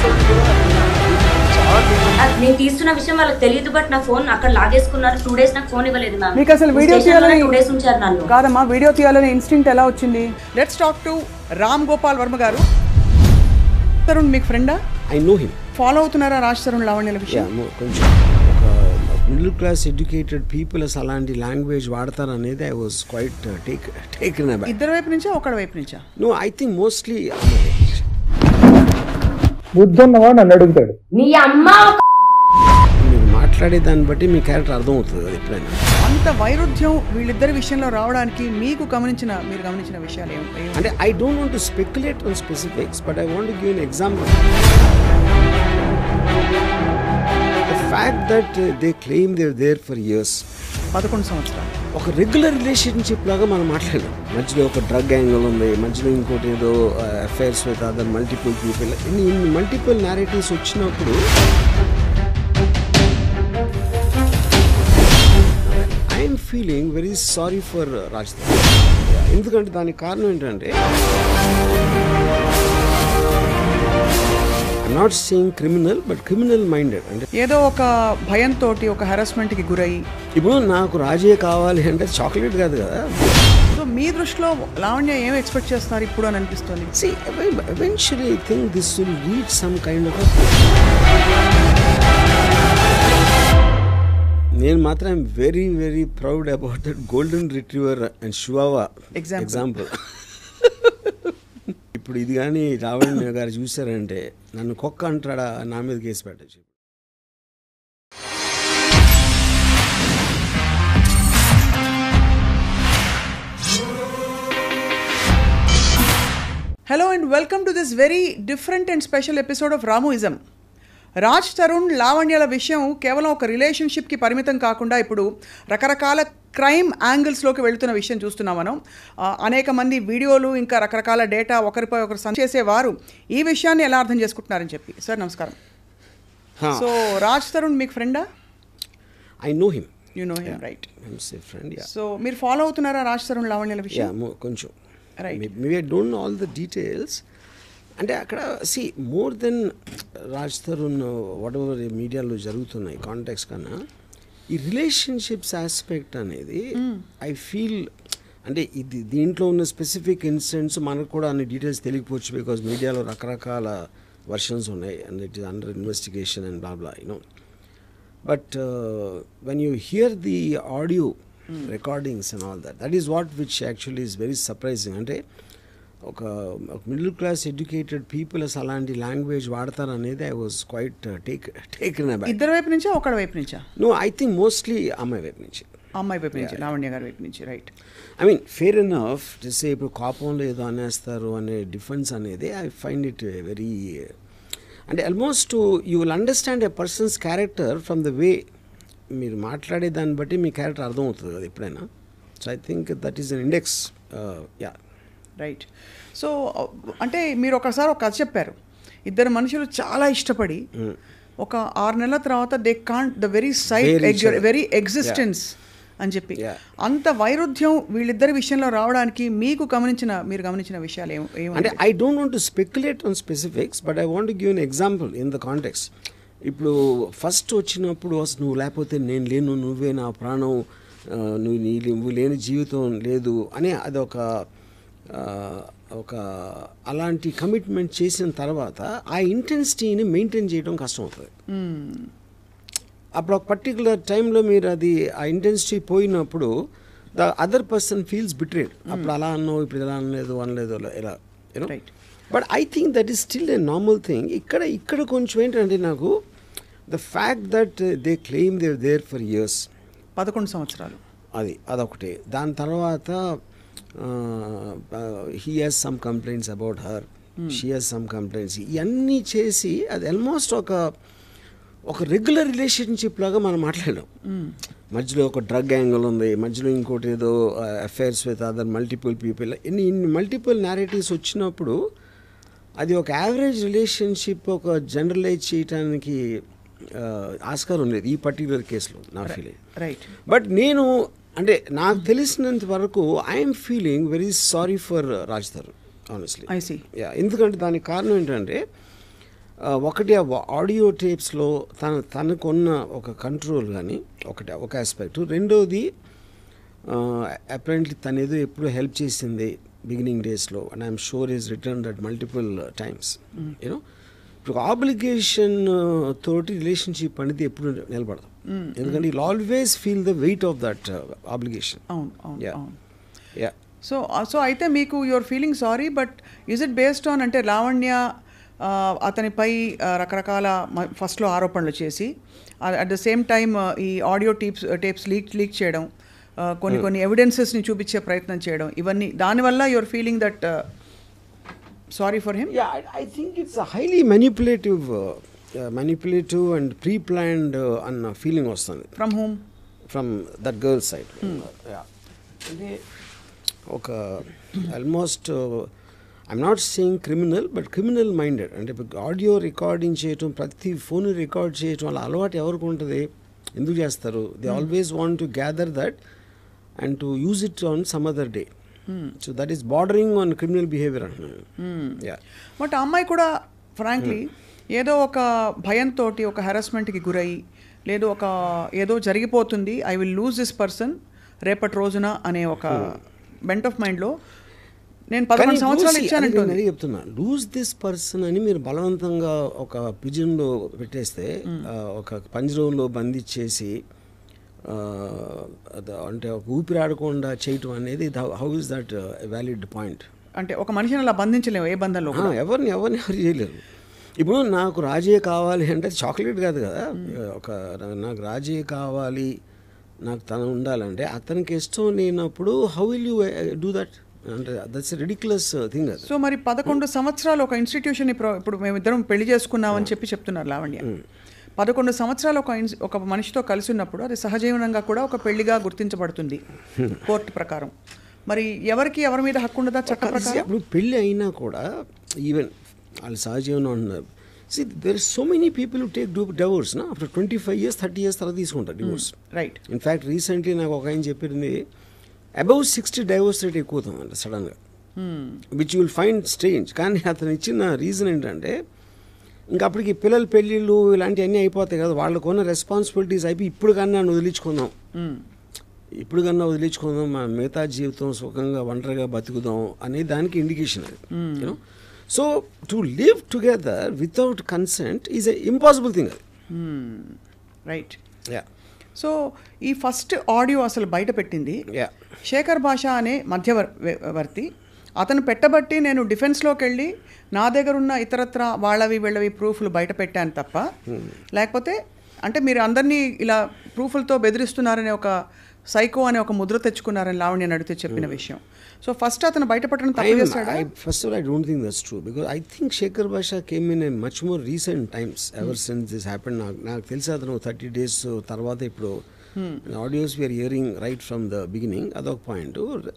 తీసేది కూడా చాలా తెలియదు. అది నేను తీస్తున్న విషయం వాళ్ళకి తెలియదు బట్ నా ఫోన్ అక్కడ లాగేసుకున్నారు టూ డేస్ నాకు ఫోన్ ఇవ్వలేదు మ్యామ్ మీకు అసలు వీడియో తీయాలని టూ డేస్ ఉంచారు నన్ను కాదమ్మా వీడియో తీయాలనే ఇన్స్టింక్ట్ ఎలా వచ్చింది let's talk to Ram Gopal Varma garu Tarun మీకు ఫ్రెండా ఐ నో హిమ్ ఫాలో అవుతున్నారా రాజ్ తరుణ్ లావణ్యల యా విషయం కొంచెం ఒక మిడిల్ క్లాస్ ఎడ్యుకేటెడ్ పీపుల్ అసలు అలాంటి లాంగ్వేజ్ వాడతారు అనేది I was quite take taken aback ఇద్దరు వైపు నుంచా ఒకడి వైపు నుంచా నో ఐ థింక్ మోస్ట్లీ బుద్ధి ఉన్నవాడు నన్ను అడుగుతాడు నీ అమ్మ ఒక మీరు మాట్లాడే దాన్ని బట్టి మీ క్యారెక్టర్ అర్థమవుతుంది అది ఎప్పుడైనా అంత వైరుధ్యం వీళ్ళిద్దరి విషయంలో రావడానికి మీకు గమనించిన మీరు గమనించిన విషయాలు ఏం ఏం- అంటే I don't want to speculate on specifics but I want give an example the fact that they claim there there for years పదకొండు సంవత్సరాలు ఒక రెగ్యులర్ రిలేషన్షిప్ లాగా మనం మాట్లాడాం మధ్యలో ఒక డ్రగ్ యాంగిల్ ఉంది మధ్యలో ఇంకోటి ఏదో affairs with other multiple people ఇన్ని ఇన్ని మల్టిపుల్ నేరేటివ్స్ వచ్చినప్పుడు I'm feeling very sorry for Rajdhani ఎందుకంటే దానికి కారణం ఏంటంటే not saying criminal but criminal minded అంటే ఏదో ఒక భయంతో ఒక హెరాస్మెంట్ కి గురై ఇప్పుడు నాకు రాజే కావాలి అంటే చాక్లెట్ కాదు కదా సో మీ దృష్టిలో లావణ్య ఏం ఎక్స్పెక్ట్ చేస్తున్నారు ఇప్పుడు అని అనిపిస్తుంది See, ev- eventually I think this will reach some kind of a... నేను మాత్రం very very proud about that golden retriever and Chihuahua Example. Example ఇప్పుడు ఇది కానీ రావణ్య గారు చూసారంటే నన్ను కుక్క అంటాడా నా మీద కేసు పెట్టచ్చు hello and welcome to this very different and special episode of Ramuism Raj Tarun లావణ్యల విషయం కేవలం ఒక రిలేషన్షిప్కి పరిమితం కాకుండా ఇప్పుడు రకరకాల క్రైమ్ యాంగిల్స్లోకి వెళుతున్న విషయం చూస్తున్నాం మనం ఆ, అనేక మంది వీడియోలు ఇంకా రకరకాల డేటా ఒకరిపై ఒకరు సంచ చేసేవారు ఈ విషయాన్ని ఎలా అర్థం చేసుకుంటున్నారని చెప్పి సార్ నమస్కారం సో రాజ్ తరుణ్ మీకు ఫ్రెండా I know him you know him right friend yeah so మీరు ఫాలో అవుతున్నారా రాజ్ తరుణ్ లావణ్యల యా విషయం కొంచెం Right. Maybe I don't know all the details అంటే అక్కడ see more than Raj Tarun whatever మీడియాలో జరుగుతున్నాయి కాంటాక్ట్స్ కన్నా ఈ రిలేషన్షిప్స్ ఆస్పెక్ట్ అనేది ఐ ఫీల్ అంటే ఇది దీంట్లో ఉన్న స్పెసిఫిక్ ఇన్సిడెంట్స్ మనకు కూడా అన్ని డీటెయిల్స్ తెలియకపోవచ్చు బికాజ్ మీడియాలో రకరకాల వర్షన్స్ ఉన్నాయి and it is under investigation and blah you know but when you hear the audio recordings and all that that is what which actually is very surprising అంటే ఒక middle class educated people అసలు అలాంటి language వాడతారు అనేది I was quite take taken aback ఇద్దరు వైపు నుంచా ఒకడి వైపు నుంచా నో ఐ థింక్ మోస్ట్లీ అమ్మాయి వైపు నుంచి అమ్మాయి వైపు నుంచి లావణ్య గారి వైపు నుంచి right I mean fair enough just ఇప్పుడు కోపంలో ఏదో అనేస్తారు అనే డిఫెన్స్ అనేది ఐ ఫైండ్ ఇట్ వెరీ అంటే almost you will understand a person's character from the way మీరు మాట్లాడే దాన్ని బట్టి మీ క్యారెక్టర్ అర్థమవుతుంది కదా ఎప్పుడైనా so I think that is an index yeah right so అంటే మీరు ఒకసారి ఒక కథ చెప్పారు ఇద్దరు మనుషులు చాలా ఇష్టపడి ఒక ఆరు నెలల తర్వాత they can't the very Bear each sight other. Very existence అని చెప్పి Yeah. అంత వైరుధ్యం వీళ్ళిద్దరి విషయంలో రావడానికి మీకు గమనించిన మీరు గమనించిన విషయాలు ఏం ఏం అంటే I don't want to speculate on specifics but I want give an example in the context ఇప్పుడు ఫస్ట్ వచ్చినప్పుడు అసలు నువ్వు లేకపోతే నేను లేను నువ్వే నా ప్రాణం ఆ, నువ్వు నీ నువ్వు లేని జీవితం లేదు అని అదొక ఆ, ఒక అలాంటి కమిట్మెంట్ చేసిన తర్వాత ఆ ఇంటెన్సిటీని మెయింటైన్ చేయడం కష్టం అవుతుంది అప్పుడు ఒక పర్టికులర్ టైంలో మీరు అది ఆ ఇంటెన్సిటీ పోయినప్పుడు the other person feels betrayed అప్పుడు అలా అన్నావు ఇప్పుడు ఇలా అనలేదు అనలేదు ఇలా- ఇలా you know Right. But I think that is still a normal thing ఇక్కడ ఇక్కడ కొంచెం ఏంటంటే నాకు the fact that they claim there there for years పదకొండు సంవత్సరాలు అది అదొకటి దాని తర్వాత he has some complaints about her she has some complaints ఇవన్నీ చేసి అది ఆల్మోస్ట్ ఒక ఒక రెగ్యులర్ రిలేషన్షిప్ లాగా మనం మాట్లాడాం మధ్యలో ఒక డ్రగ్ యాంగిల్ ఉంది మధ్యలో ఇంకోటి ఏదో affairs with other multiple people ఇన్ని ఇన్ని మల్టిపుల్ నేరేటివ్స్ వచ్చినప్పుడు అది ఒక యావరేజ్ రిలేషన్షిప్ ఒక జనరలైజ్ చేయడానికి ఆ, ఆస్కారం లేదు ఈ పర్టికులర్ కేసులో నా ఫీలింగ్ రైట్ బట్ నేను అంటే నాకు తెలిసినంత వరకు I'm feeling very sorry for Raj Tarun honestly I see. Yeah ఎందుకంటే దానికి కారణం ఏంటంటే ఒకటి ఆడియో టేప్స్లో తన తనకున్న ఒక కంట్రోల్ కానీ ఒకటి ఒక ఆస్పెక్ట్ రెండోది అపరెంట్లీ తను ఏదో ఎప్పుడు హెల్ప్ చేసింది బిగినింగ్ డేస్లో and I'm sure is return that multiple times you know ఇప్పుడు ఆబ్లిగేషన్ తోటి రిలేషన్షిప్ అనేది ఎప్పుడు నిలబడదు ఎందుకంటే you always feel the weight of that obligation అవును అవును Yeah. అవును యా సో సో అయితే మీకు your feeling sorry but is it based on అంటే లావణ్య ఆ, అతనిపై ఆ, రకరకాల మ- ఫస్ట్లో ఆరోపణలు చేసి అట్ ద సేమ్ టైమ్ ఈ audio tapes tapes leak leak చేయడం ఆ, కొన్ని కొన్ని ఎవిడెన్సెస్ని చూపించే ప్రయత్నం చేయడం ఇవన్నీ దానివల్ల your feeling that sorry for him Yeah, I, I think it's a highly manipulative, uh, uh, manipulative and pre-planned uh, అన్న ఫీలింగ్ వస్తుంది from home from that girl side అంటే ఒక almost I'm not saying criminal but criminal minded అంటే audio recording చేయటం ప్రతి phone record చేయటం అలా అలవాటు ఎవరికి ఉంటుంది ఎందుకు చేస్తారు they always want to gather that and to use it on some other day so that is bordering on criminal behaviour అంటున్నాను యా బట్ ఆ అమ్మాయి కూడా ఫ్రాంక్లీ ఏదో ఒక భయంతో ఒక హెరాస్మెంట్కి గురై లేదు ఒక ఏదో జరిగిపోతుంది I will lose this person రేపటి రోజున అనే ఒక బెంట్ ఆఫ్ మైండ్లో నేను పదకొండు సంవత్సరాలు ఇచ్చానంటుంది అదే చెప్తున్నా లూజ్ దిస్ పర్సన్ అని మీరు బలవంతంగా ఒక పిజన్లో పెట్టేస్తే ఆ, ఒక పంజరంలో బంధించేసి ఆ, అద- అంటే ఒక ఊపిరాడకుండా చేయటం అనేది how is that valid point అంటే ఒక మనిషిని అలా బంధించలేము ఏ బంధంలో కూడా. ఎవరిని ఎవరిని ఎవరు చేయలేరు ఇప్పుడు నాకు రాజే కావాలి అంటే అది చాక్లెట్ కాదు కదా ఒక నాకు రాజే కావాలి నాకు తను ఉండాలంటే అతనికి ఇష్టం లేనప్పుడు how will you do that అంటే దట్స్ రెడిక్యులస్ థింగ్ అది సో మరి పదకొండు సంవత్సరాలు ఒక ఇన్స్టిట్యూషన్ ఇప్పుడు మేమిద్దరం పెళ్లి చేసుకున్నామని చెప్పి చెప్తున్నారు లావణ్య పదకొండు సంవత్సరాలు ఒక ఇన్స్- ఒక మనిషితో కలిసి ఉన్నప్పుడు అది సహజీవనంగా కూడా ఒక పెళ్లిగా గుర్తించబడుతుంది కోర్టు ప్రకారం మరి ఎవరికి ఎవరి మీద హక్కు ఉండదా చట్ట కలిసి ప్రకారం అప్పుడు పెళ్ళి అయినా కూడా ఈవెన్ వాళ్ళు సహజీవనం అంటున్నారు see there so many people take do divorce నా after twenty five years thirty years తర్వాత తీసుకుంటారు డివోర్స్ రైట్ ఇన్ఫ్యాక్ట్ రీసెంట్లీ నాకు ఒక ఆయన చెప్పింది అబౌవ్ సిక్స్టీ డైవోర్స్ రేట్ ఎక్కువ అవుతుందంట సడన్గా విచ్ విల్ ఫైండ్ స్ట్రేంజ్ కానీ అతను ఇచ్చిన రీజన్ ఏంటంటే ఇంకా అప్పటికి పిల్లల పెళ్ళిళ్ళు ఇలాంటివన్నీ అయిపోతాయి కదా వాళ్ళకున్న రెస్పాన్సిబిలిటీస్ అయిపోయి ఇప్పుడు కన్నా నన్ను వదిలించుకుందాం ఇప్పుడు కన్నా వదిలించుకుందాం మా మిగతా జీవితం సుఖంగా ఒంటరిగా బతుకుదాం అనే దానికి ఇండికేషన్ అది you know so to live together without consent is a impossible thing అది రైట్ యా సో ఈ ఫస్ట్ ఆడియో అసలు బయట పెట్టింది యా శేఖర్ భాష అనే మధ్యవర్తి అతను పెట్టబట్టి నేను డిఫెన్స్లోకి వెళ్ళి నా దగ్గర ఉన్న ఇతరత్ర వాళ్ళవి వీళ్ళవి ప్రూఫ్లు బయట పెట్టాను తప్ప లేకపోతే అంటే మీరు అందరినీ ఇలా ప్రూఫ్లతో బెదిరిస్తున్నారనే ఒక సైకో అనే ఒక ముద్ర తెచ్చుకున్నారని లావణ్య నడితే చెప్పిన విషయం సో ఫస్ట్ అతను బయటపడడం తప్పు చేస్తాడా I, first of all, I don't think that's true because I think Shekhar Basha came in a much more recent times ever since this happened. నాకు నాకు తెలిసి అతను థర్టీ డేస్ తర్వాత ఇప్పుడు audios we are hearing right from the beginning అదొక point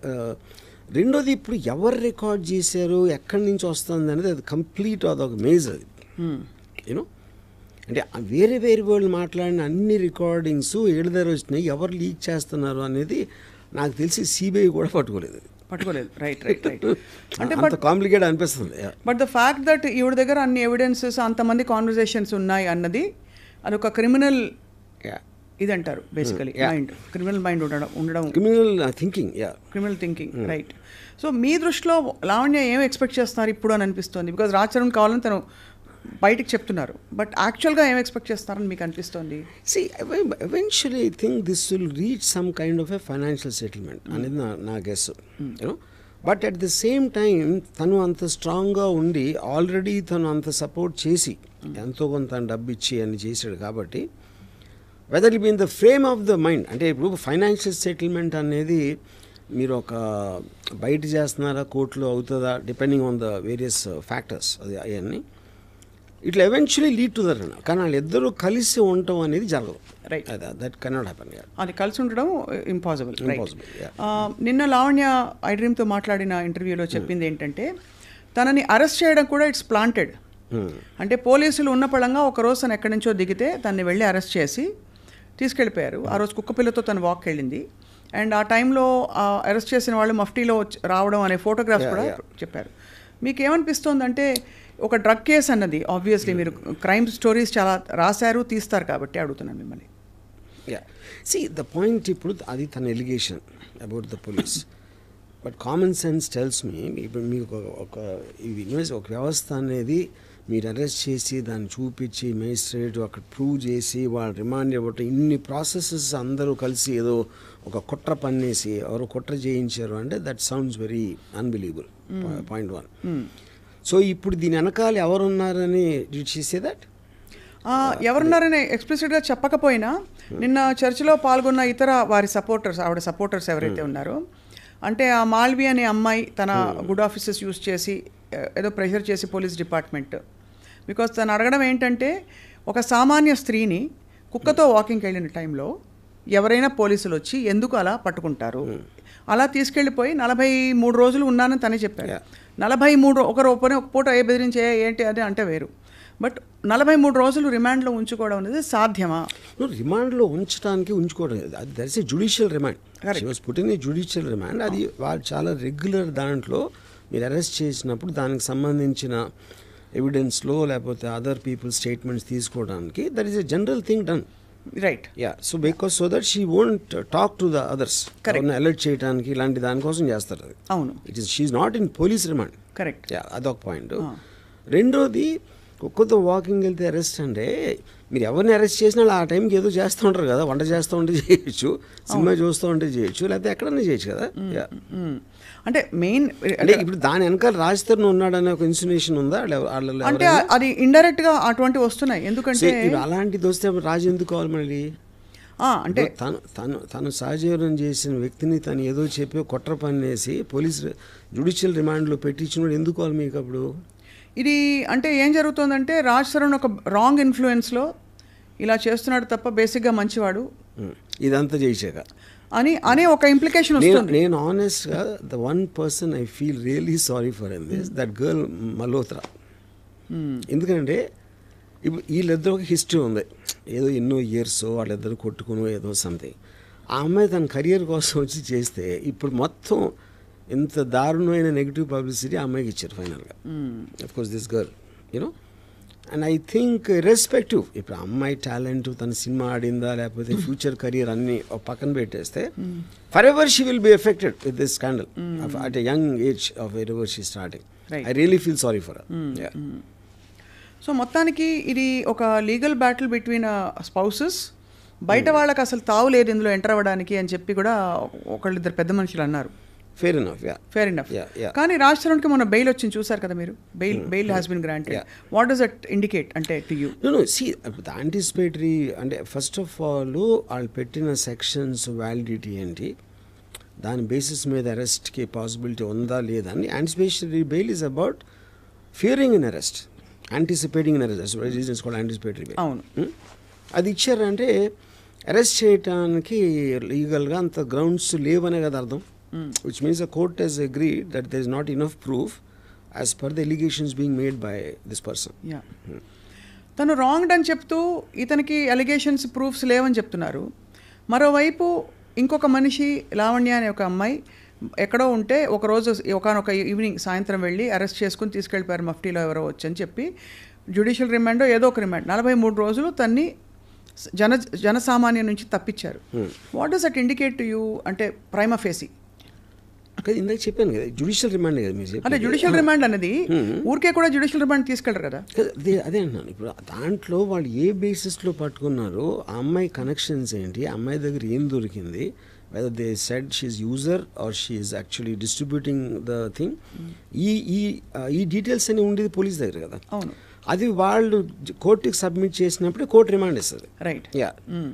రెండోది ఇప్పుడు ఎవరు రికార్డ్ చేశారు ఎక్కడి నుంచి వస్తుంది అనేది అది కంప్లీట్ అదొక మేజ్ అది యూనో అంటే ఆ వేరే వేరే వాళ్ళు మాట్లాడిన అన్ని రికార్డింగ్స్ ఏడు దగ్గర వచ్చినాయి ఎవరు లీక్ చేస్తున్నారు అనేది నాకు తెలిసి సిబిఐ కూడా పట్టుకోలేదు పట్టుకోలేదు రైట్ రైట్ రైట్ అంటే అంత బట్ కాంప్లికేట్ అనిపిస్తుంది Yeah. But the fact that ఈవిడ దగ్గర అన్ని ఎవిడెన్సెస్ అంతమంది కాన్వర్జేషన్స్ ఉన్నాయి అన్నది అదొక క్రిమినల్ Yeah. ఇది అంటారు basically yeah. Mind criminal mind ఉండడం ఉండడం criminal thinking yeah criminal thinking right so మీ దృష్టిలో లావణ్య ఏం ఎక్స్పెక్ట్ చేస్తున్నారు ఇప్పుడు అని అనిపిస్తుంది బికాజ్ రాచరణ్ కావాలని తను బయటికి చెప్తున్నారు బట్ యాక్చువల్గా ఏం ఎక్స్పెక్ట్ చేస్తారని మీకు అనిపిస్తుంది see eventually I think this will reach some kind of a financial settlement అనేది నా నా guess you know but at the same time తను అంత స్ట్రాంగ్గా ఉండి ఆల్రెడీ తను అంత సపోర్ట్ చేసి ఎంతో కొంత డబ్బు ఇచ్చి అని చేశాడు కాబట్టి whether it been the frame of the mind అంటే ఇప్పుడు ఫైనాన్షియల్ సెటిల్మెంట్ అనేది మీరు ఒక బయట చేస్తున్నారా కోర్టులో అవుతుందా depending on the various factors అది అవన్నీ ఇట్లా ఎవెన్చువలీ లీడ్ టు దట్ కానీ వాళ్ళిద్దరూ కలిసి ఉండటం అనేది జరగదు Right. దట్ కెనాట్ హ్యాపన్ అది కలిసి ఉండడం ఇంపాసిబుల్ Impossible, yeah. నిన్న లావణ్య ఐ డ్రీమ్తో మాట్లాడిన ఇంటర్వ్యూలో చెప్పింది ఏంటంటే తనని అరెస్ట్ చేయడం కూడా ఇట్స్ ప్లాంటెడ్ అంటే పోలీసులు ఉన్న పళంగా ఒక రోజు తను ఎక్కడి నుంచో దిగితే తన్ని వెళ్ళి అరెస్ట్ చేసి తీసుకెళ్ళిపోయారు ఆ రోజు కుక్కపిల్లతో తను వాక్ వెళ్ళింది అండ్ ఆ టైంలో అరెస్ట్ చేసిన వాళ్ళు మఫ్టీలో వచ్చి- రావడం అనే ఫోటోగ్రాఫ్స్ Yeah, కూడా yeah. చెప్పారు మీకు ఏమనిపిస్తోంది అంటే ఒక డ్రగ్ కేసు అన్నది ఆబ్వియస్లీ మీరు క్రైమ్ స్టోరీస్ చాలా రాశారు తీస్తారు కాబట్టి అడుగుతున్నాను మిమ్మల్ని యా సి ద పాయింట్ ఇప్పుడు అది తన allegation about the police but common sense tells me ఇప్పుడు మీకు ఒక- ఒక ఇది ఇన్వెస్ట్ ఒక వ్యవస్థ అనేది మీరు అరెస్ట్ చేసి దాన్ని చూపించి మేజిస్ట్రేట్ అక్కడ ప్రూవ్ చేసి వాళ్ళు రిమాండ్ ఇవ్వటం ఇన్ని ప్రాసెసెస్ అందరూ కలిసి ఏదో ఒక కుట్ర పన్నేసి ఎవరు కుట్ర చేయించారు అంటే that sounds very unbelievable point one so ఇప్పుడు దీని వెనకాల ఎవరున్నారని చేసే దట్ ఆ, ఎవరున్నారని ఎక్స్ప్లిసిట్గా చెప్పకపోయినా నిన్న చర్చిలో పాల్గొన్న ఇతర వారి సపోర్టర్స్ ఆవిడ సపోర్టర్స్ ఎవరైతే ఉన్నారో అంటే ఆ మాల్వి అనే అమ్మాయి తన గుడ్ ఆఫీసెస్ యూస్ చేసి ఏ, ఏదో ప్రెషర్ చేసి పోలీస్ డిపార్ట్మెంట్ బికాస్ తను అడగడం ఏంటంటే ఒక సామాన్య స్త్రీని కుక్కతో వాకింగ్కి వెళ్ళిన టైంలో ఎవరైనా పోలీసులు వచ్చి ఎందుకు అలా పట్టుకుంటారు అలా తీసుకెళ్ళిపోయి నలభై మూడు రోజులు ఉన్నానని తనే చెప్పారు Yeah. నలభై మూడు ఒక రూపాయి ఒక పూట ఏ బెదిరించే ఏంటి అది అంటే వేరు బట్ నలభై మూడు రోజులు రిమాండ్లో ఉంచుకోవడం అనేది సాధ్యమా నువ్వు రిమాండ్లో ఉంచడానికి ఉంచుకోవడం లేదు. అది that's a judicial remand Correct. Was పుట్టిన జుడిషియల్ రిమాండ్ అది వాళ్ళు చాలా రెగ్యులర్ దాంట్లో మీరు అరెస్ట్ చేసినప్పుడు దానికి సంబంధించిన ఎవిడెన్స్లో లేకపోతే అదర్ పీపుల్ స్టేట్మెంట్స్ తీసుకోవడానికి that is a general thing done right yeah so because so that she won't talk to the others Correct. Alert చేయడానికి ఇలాంటి దానికోసం చేస్తారు అది అవును it is she's not in police remand correct yeah అదొక point రెండోది కుక్కతో వాకింగ్ వెళ్తే అరెస్ట్ అంటే మీరు ఎవరిని అరెస్ట్ చేసినా వాళ్ళు ఆ టైంకి ఏదో చేస్తూ ఉంటారు కదా వంట చేస్తూ ఉంటే చేయొచ్చు సినిమా చూస్తూ ఉంటే చేయొచ్చు లేకపోతే ఎక్కడన్నా చేయొచ్చు కదా యా అంటే మెయిన్ అంటే ఇప్పుడు దాని వెనకాల రాజతరుణ్ ఉన్నాడనే ఒక ఇన్సినేషన్ ఉందా వాళ్ళ- వాళ్ళలో అంటే ఎవరైనా? అది ఇండైరెక్ట్ గా అటువంటి వస్తున్నాయి సో ఎందుకంటే ఇప్పుడు అలాంటిది వస్తే అప్పుడు రాజు ఎందుకు కావాలి మళ్ళీ ఆ, అంటే ఇప్పుడు తను తను తను సహజీవనం చేసిన వ్యక్తిని తను ఏదో చెప్పి కుట్ర పన్నేసి పోలీస్ జుడిషియల్ రిమాండ్లో పెట్టించినప్పుడు ఎందుకు కావాలి మీకు అప్పుడు ఇది అంటే ఏం జరుగుతుందంటే రాజ్ తరుణ్ ఒక రాంగ్ ఇన్ఫ్లుయెన్స్లో ఇలా చేస్తున్నాడు తప్ప బేసిక్గా మంచివాడు ఉం. ఇదంతా చేసాక అని అనే ఒక ఇంప్లికేషన్ నేను వస్తుంది నేను ఆనెస్ట్గా the one person I feel really sorry for in this that girl Malhotra ఎందుకంటే ఇప్పుడు వీళ్ళిద్దరు ఒక హిస్టరీ ఉంది ఏదో ఎన్నో ఇయర్స్ వాళ్ళిద్దరు కొట్టుకుని ఏదో సంథింగ్ ఆ అమ్మాయి తన కెరియర్ కోసం వచ్చి చేస్తే ఇప్పుడు మొత్తం ఇంత దారుణమైన నెగిటివ్ పబ్లిసిటీ ఆ అమ్మాయికి ఇచ్చారు ఫైనల్గా of course this girl you know and I think respective ఇప్పుడు ఆ అమ్మాయి టాలెంట్ తన సినిమా ఆడిందా లేకపోతే ఫ్యూచర్ కెరియర్ అన్ని ఒక పక్కన పెట్టేస్తే forever she will be affected with this scandal at a young age of her ever she starting Right. I really feel sorry for so మొత్తానికి ఇది ఒక లీగల్ బ్యాటిల్ బిట్వీన్ స్పౌసెస్ బయట వాళ్ళకి అసలు తావు లేదు ఇందులో ఎంటర్ అవ్వడానికి అని చెప్పి కూడా ఒకళ్ళిద్దరు పెద్ద మనుషులు అన్నారు fair enough yeah fair enough Yeah, yeah. కానీ రాజ్ తరుణ్కి మొన్న బెయిల్ వచ్చింది చూసారు కదా మీరు bail bail has been granted Yeah. What does that indicate అంటే to you no no see anticipatory అంటే ఫస్ట్ ఆఫ్ ఆల్ వాళ్ళు పెట్టిన సెక్షన్స్ వ్యాలిడిటీ ఏంటి దాని బేసిస్ మీద అరెస్ట్కి పాసిబిలిటీ ఉందా లేదా అని anticipatory bail is about fearing in arrest anticipating in arrest reasons కూడా యాంటిసిపేటరీ బెయిల్ అవును. అది ఇచ్చారంటే అరెస్ట్ చేయడానికి లీగల్గా అంత గ్రౌండ్స్ లేవనే కదా అర్థం which means the court he's agree that there is not enough proof as per the allegations being made by this person yeah తను రాంగ్డ్ అని చెప్తూ ఇతనికి అలిగేషన్స్ ప్రూఫ్స్ లేవని చెప్తున్నారు మరోవైపు ఇంకొక మనిషి లావణ్య అనే ఒక అమ్మాయి ఎక్కడో ఉంటే ఒకరోజు ఒకనొక ఈవినింగ్ సాయంత్రం వెళ్ళి అరెస్ట్ చేసుకుని తీసుకెళ్ళిపోయారు మఫ్టీలో ఎవరో వచ్చని చెప్పి జ్యుడిషియల్ రిమాండో ఏదో ఒక రిమాండ్ నలభై మూడు రోజులు తన్ని జన జనసామాన్యం నుంచి తప్పించారు what does that indicate to you అంటే ప్రైమ ఫేసి కదా ఇందాక చెప్పాను కదా జుడిషియల్ రిమాండ్ కదా మీరు అంటే చెప్పేది. జ్యుడిషియల్ రిమాండ్ అనేది ఊరికే కూడా జ్యుడిషియల్ రిమాండ్ తీసుకెళ్ళరు కదా కదా, అదే అదే అంటున్నాను ఇప్పుడు దాంట్లో వాళ్ళు ఏ బేసిస్లో పట్టుకున్నారో ఆ అమ్మాయి కనెక్షన్స్ ఏంటి ఆ అమ్మాయి దగ్గర ఏం దొరికింది whether they said she's user or she's actually distributing the thing ఈ ఈ ఆ, ఈ డీటెయిల్స్ అని ఉండేది పోలీస్ దగ్గర కదా అవును అది వాళ్ళు కోర్టుకి సబ్మిట్ చేసినప్పుడు కోర్టు రిమాండ్ ఇస్తుంది రైట్ యా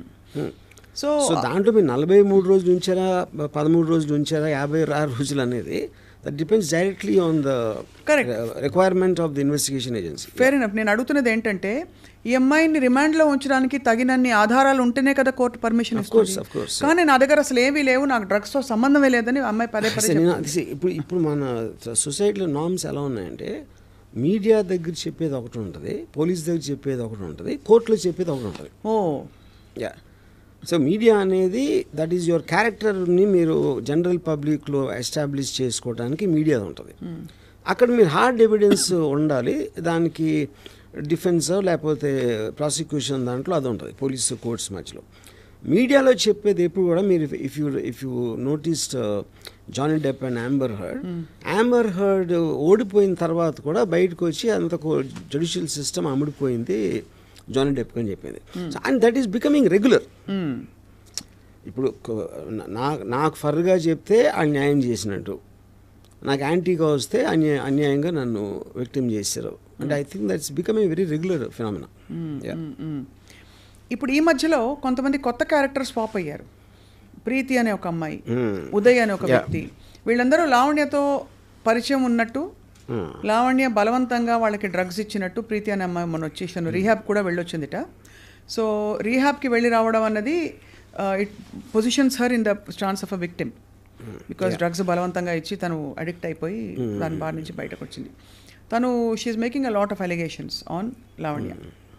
సో సో దాంట్లో మీరు నలభై మూడు రోజులు ఉంచారా ప- పదమూడు రోజులు ఉంచారా యాభై ఆరు రోజులు అనేది that depends directly on the Correct. Requirement of the investigation agency fair enough నేను అడుగుతున్నది ఏంటంటే ఈ అమ్మాయిని రిమాండ్లో ఉంచడానికి తగినన్ని ఆధారాలు ఉంటేనే కదా కోర్టు పర్మిషన్ Of course, ఇస్తుంది of course. కానీ నా దగ్గర అసలు ఏమీ లేవు నాకు డ్రగ్స్తో సంబంధమే లేదని ఆ అమ్మాయి పదే పదే అసలు నేను చెప్తుంది. అది see, ఇప్పుడు ఇప్పుడు మన సొసైటీలో నార్మ్స్ ఎలా ఉన్నాయంటే మీడియా దగ్గర చెప్పేది ఒకటి ఉంటుంది పోలీస్ దగ్గర చెప్పేది ఒకటి ఉంటుంది కోర్టులో చెప్పేది ఒకటి ఉంటుంది ఓ యా సో మీడియా అనేది దట్ ఈస్ యువర్ క్యారెక్టర్ని మీరు జనరల్ పబ్లిక్లో ఎస్టాబ్లిష్ చేసుకోవడానికి మీడియా ఉంటుంది అక్కడ మీరు హార్డ్ ఎవిడెన్స్ ఉండాలి దానికి డిఫెన్స్ లేకపోతే ప్రాసిక్యూషన్ దాంట్లో అది ఉంటుంది పోలీసు కోర్ట్స్ మధ్యలో మీడియాలో చెప్పేది ఎప్పుడు కూడా మీరు if you if you noticed Johnny Depp and Amber Heard Amber Heard ఓడిపోయిన తర్వాత కూడా బయటకు వచ్చి అంత జుడిషియల్ సిస్టమ్ అమ్ముడిపోయింది జానీ డెప్ అని చెప్పింది and that is becoming regular hmm. ఇప్పుడు కొ- నా నాకు ఫర్గా చెప్తే ఆ న్యాయం చేసినట్టు నాకు యాంటీగా వస్తే అన్యాయ అన్యాయంగా నన్ను వ్యక్తం చేశారు అంటే I think that's becoming very regular phenomena hmm. ఇప్పుడు ఈ మధ్యలో కొంతమంది కొత్త క్యారెక్టర్స్ పాప్ అయ్యారు ప్రీతి అనే ఒక అమ్మాయి Hmm. ఉదయ్ అనే ఒక Yeah. వ్యక్తి వీళ్ళందరూ లావణ్యతో పరిచయం ఉన్నట్టు లావణ్య బలవంతంగా వాళ్ళకి డ్రగ్స్ ఇచ్చినట్టు ప్రీతి అనే అమ్మాయి మొన్న వచ్చేసాను రీహాబ్ కూడా వెళ్ళొచ్చిందిట సో రీహాబ్కి వెళ్ళి రావడం అన్నది it positions her in the stance of a victim because drugs బలవంతంగా ఇచ్చి తను అడిక్ట్ అయిపోయి దాని బారి నుంచి బయటకు వచ్చింది తను she's making a lot of allegations on Lavanya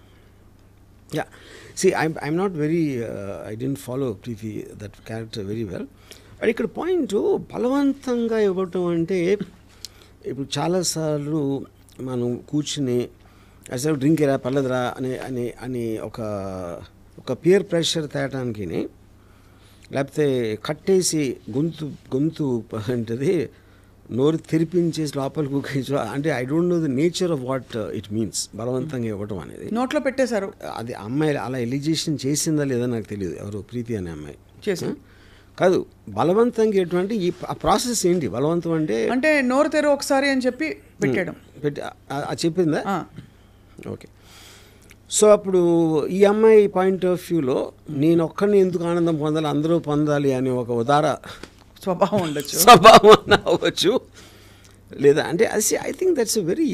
Yeah. See, I'm, I'm not very, uh, I didn't follow Preeti, that character very well. అది ఇక్కడ పాయింట్ బలవంతంగా ఇవ్వటం అంటే ఇప్పుడు చాలాసార్లు మనం కూర్చుని అసలు డ్రింక్ ఎరా పర్లేదురా అని అని అని ఒక ఒక పియర్ ప్రెషర్ తేటానికి లేకపోతే కట్టేసి గొంతు గొంతు ఏంటది నోరు తెరిపించేసి లోపలికి ఊకించు అంటే I don't know the nature of what it means బలవంతంగా ఇవ్వటం అనేది నోట్లో పెట్టేశారు అది అమ్మాయి అలా ఎలిగేషన్ చేసిందా లేదా నాకు తెలియదు ఎవరు ప్రీతి అనే అమ్మాయి చేసింది. ఆ? కాదు బలవంతంగా ఎటువంటి ఈ ఆ ప్రాసెస్ ఏంటి బలవంతం అంటే అంటే నోరు తెరు ఒకసారి అని చెప్పి పెట్టాడు పెట్టి ఆ- ఆ చెప్పిందా ఆ. ఓకే సో అప్పుడు ఈ అమ్మాయి పాయింట్ ఆఫ్ వ్యూలో నేను ఒక్కడిని ఎందుకు ఆనందం పొందాలి అందరూ పొందాలి అనే ఒక ఉదార స్వభావం ఉండొచ్చు స్వభావం అన్న అవ్వచ్చు లేదా అంటే అది ఐ థింక్ దట్స్ వెరీ